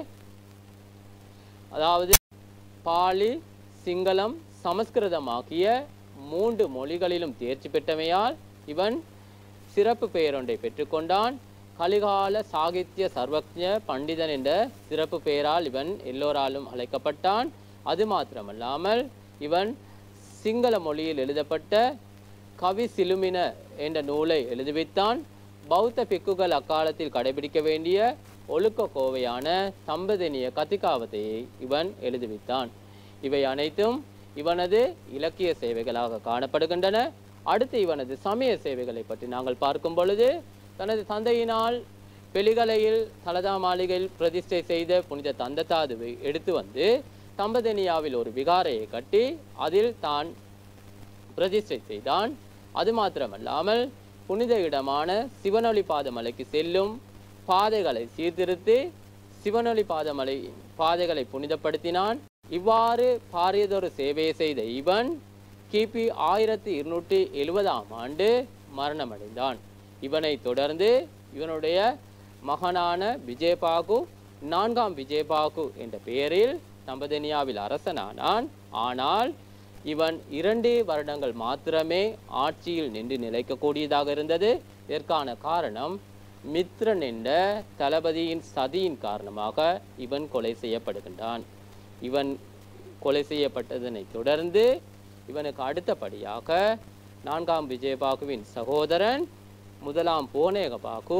அதாவது பாலி சிங்களம் சமஸ்கிருதம் ஆகிய மூன்று மொழிகளிலும் தேர்ச்சி பெற்றமையால் இவன் சிறப்பு பெயரொன்றை பெற்றுக்கொண்டான் கலிகால சாகித்ய சர்வக்ஞ பண்டிதன் என்ற சிறப்பு பெயரால் இவன் எல்லோராலும் அழைக்கப்பட்டான் அது மாத்திரமல்லாமல் இவன் சிங்கள மொழியில் எழுதப்பட்ட கவி சிலுமின என்ற நூலை எழுதுவித்தான் பௌத்த பிக்குகள் அக்காலத்தில் கடைபிடிக்க வேண்டிய ஒழுக்க கோவையான தம்பதினிய கத்திகாவத்தையை இவன் எழுதுவித்தான் இவை அனைத்தும் இவனது இலக்கிய சேவைகளாக காணப்படுகின்றன அடுத்து இவனது சமய சேவைகளை பற்றி நாங்கள் பார்க்கும் பொழுது தனது தந்தையினால் பெலிகலையில் தலதா மாளிகையில் பிரதிஷ்டை செய்த புனித தந்தத்தாதுவை எடுத்து வந்து தம்பதனியாவில் ஒரு விகாரையை கட்டி அதில் தான் பிரதிஷ்டை செய்தான் அது மாத்திரமல்லாமல் புனித இடமான சிவனொளி பாதமலைக்கு செல்லும் பாதைகளை சீர்திருத்தி சிவனொளி பாதமலை பாதைகளை புனிதப்படுத்தினான் இவ்வாறு பாரியதொரு சேவையை செய்த இவன் கிபி ஆயிரத்தி இருநூற்றி எழுபதாம் ஆண்டு மரணமடைந்தான் இவனை தொடர்ந்து இவனுடைய மகனான விஜயபாகு நான்காம் விஜயபாகு என்ற பெயரில் தம்பதனியாவில் அரசனானான் ஆனால் இவன் இரண்டே வருடங்கள் மாத்திரமே ஆட்சியில் நின்று நிலைக்கக்கூடியதாக இருந்தது இதற்கான காரணம் மித்ரன் என்ற தளபதியின் சதியின் காரணமாக இவன் கொலை செய்யப்படுகின்றான் இவன் கொலை செய்யப்பட்டதனை தொடர்ந்து இவனுக்கு அடுத்தபடியாக நான்காம் விஜயபாகுவின் சகோதரன் முதலாம் போனேகபாகு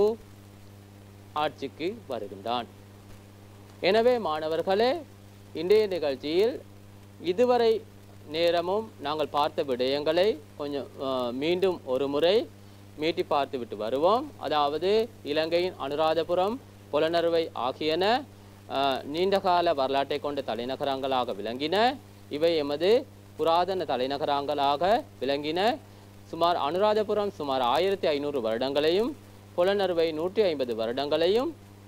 ஆட்சிக்கு வருகின்றான் எனவே மாணவர்களே இன்றைய நிகழ்ச்சியில் இதுவரை நேரமும் நாங்கள் பார்த்த விடயங்களை கொஞ்சம் அஹ், மீண்டும் ஒரு முறை மீட்டி பார்த்துவிட்டு வருவோம் அதாவது இலங்கையின் அனுராதபுரம் புலனறுவை ஆகியன அஹ், நீண்டகால வரலாற்றை கொண்ட தலைநகரங்களாக விளங்கின இவை எமது புராதன தலைநகரங்களாக விளங்கின சுமார் அனுராதபுரம் சுமார் ஆயிரத்தி ஐநூறு வருடங்களையும் புலனறுவை நூற்றி ஐம்பது வருடங்களையும்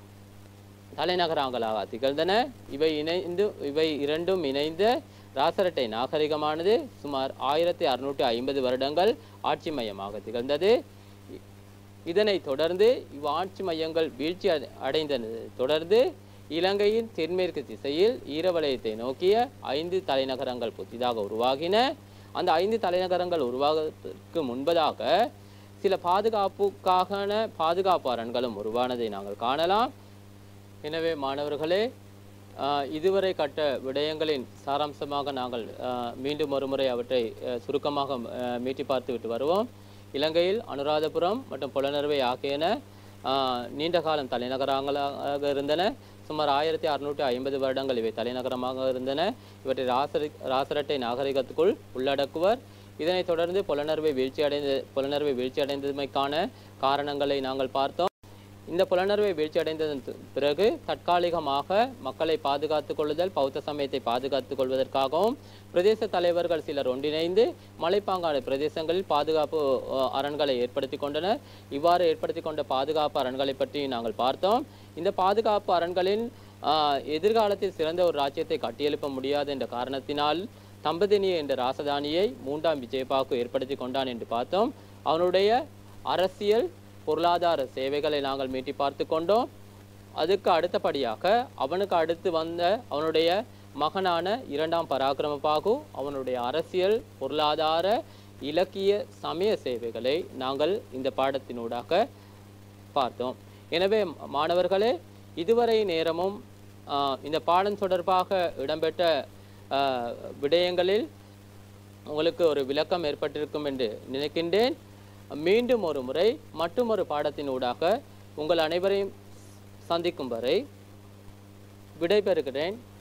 தலைநகரங்களாக திகழ்ந்தன இவை இணைந்து இவை இரண்டும் இணைந்த ராசரட்டை நாகரிகமானது சுமார் ஆயிரத்தி அறுநூற்றி ஐம்பது வருடங்கள் ஆட்சி மையமாக திகழ்ந்தது இ- இதனைத் தொடர்ந்து இவ் ஆட்சி மையங்கள் வீழ்ச்சி அடை- அடைந்ததை தொடர்ந்து இலங்கையின் தென்மேற்கு திசையில் ஈரவலயத்தை நோக்கிய ஐந்து தலைநகரங்கள் புதிதாக உருவாகின அந்த ஐந்து தலைநகரங்கள் உருவாவதற்கு முன்பதாக சில பாதுகாப்புக்கான பாதுகாப்பு அரண்களும் உருவானதை நாங்கள் காணலாம் எனவே மாணவர்களே ஆஹ், இதுவரை கட்ட விடயங்களின் சாராம்சமாக நாங்கள் ஆஹ், மீண்டும் ஒருமுறை அவற்றை ஆஹ், சுருக்கமாக ஆஹ், மீட்டி பார்த்துவிட்டு வருவோம் இலங்கையில் அனுராதபுரம் மற்றும் புலனறுவை ஆகியன ஆஹ், நீண்ட காலம் தலைநகரங்களாக இருந்தன சுமார் ஆயிரத்தி அறுநூற்றி ஐம்பது வருடங்கள் இவை தலைநகரமாக இருந்தன இவற்றை ராசரி ராசரட்டை நாகரிகத்துக்குள் உள்ளடக்குவர் இதனைத் தொடர்ந்து புலனறுவை வீழ்ச்சி அடைந்த புலனறுவை வீழ்ச்சி அடைந்தமைக்கான காரணங்களை நாங்கள் பார்த்தோம் இந்த புலனறுவை வீழ்ச்சி அடைந்ததன் து- பிறகு தற்காலிகமாக மக்களை பாதுகாத்துக் கொள்ளுதல் பௌத்த சமயத்தை பாதுகாத்துக் கொள்வதற்காகவும் பிரதேச தலைவர்கள் சிலர் ஒன்றிணைந்து மலைப்பாங்கான பிரதேசங்களில் பாதுகாப்பு அஹ், அரண்களை ஏற்படுத்தி கொண்டனர் இவ்வாறு ஏற்படுத்தி கொண்ட பாதுகாப்பு அரண்களை பற்றி நாங்கள் பார்த்தோம் இந்த பாதுகாப்பு அரண்களின் ஆஹ், எதிர்காலத்தில் சிறந்த ஒரு ராஜ்யத்தை கட்டியெழுப்ப முடியாது என்ற காரணத்தினால் தம்பதினிய என்ற ராசதானியை மூன்றாம் விஜயபாக்கு ஏற்படுத்தி கொண்டான் என்று பார்த்தோம் அவனுடைய அரசியல் பொருளாதார சேவைகளை நாங்கள் மீட்டி பார்த்து கொண்டோம் அதுக்கு அடுத்தபடியாக அவனுக்கு அடுத்து வந்த அவனுடைய மகனான இரண்டாம் பராக்கிரமபாகு அவனுடைய அரசியல் பொருளாதார இலக்கிய சமய சேவைகளை நாங்கள் இந்த பாடத்தினூடாக பார்த்தோம் எனவே மாணவர்களே இதுவரை நேரமும் ஆஹ், இந்த பாடம் தொடர்பாக இடம்பெற்ற ஆஹ், விடயங்களில் உங்களுக்கு ஒரு விளக்கம் ஏற்பட்டிருக்கும் என்று நினைக்கின்றேன் மீண்டும் ஒரு முறை மற்றும் ஒரு பாடத்தினூடாக உங்கள் அனைவரையும் சந்திக்கும் வரை விடைபெறுகிறேன்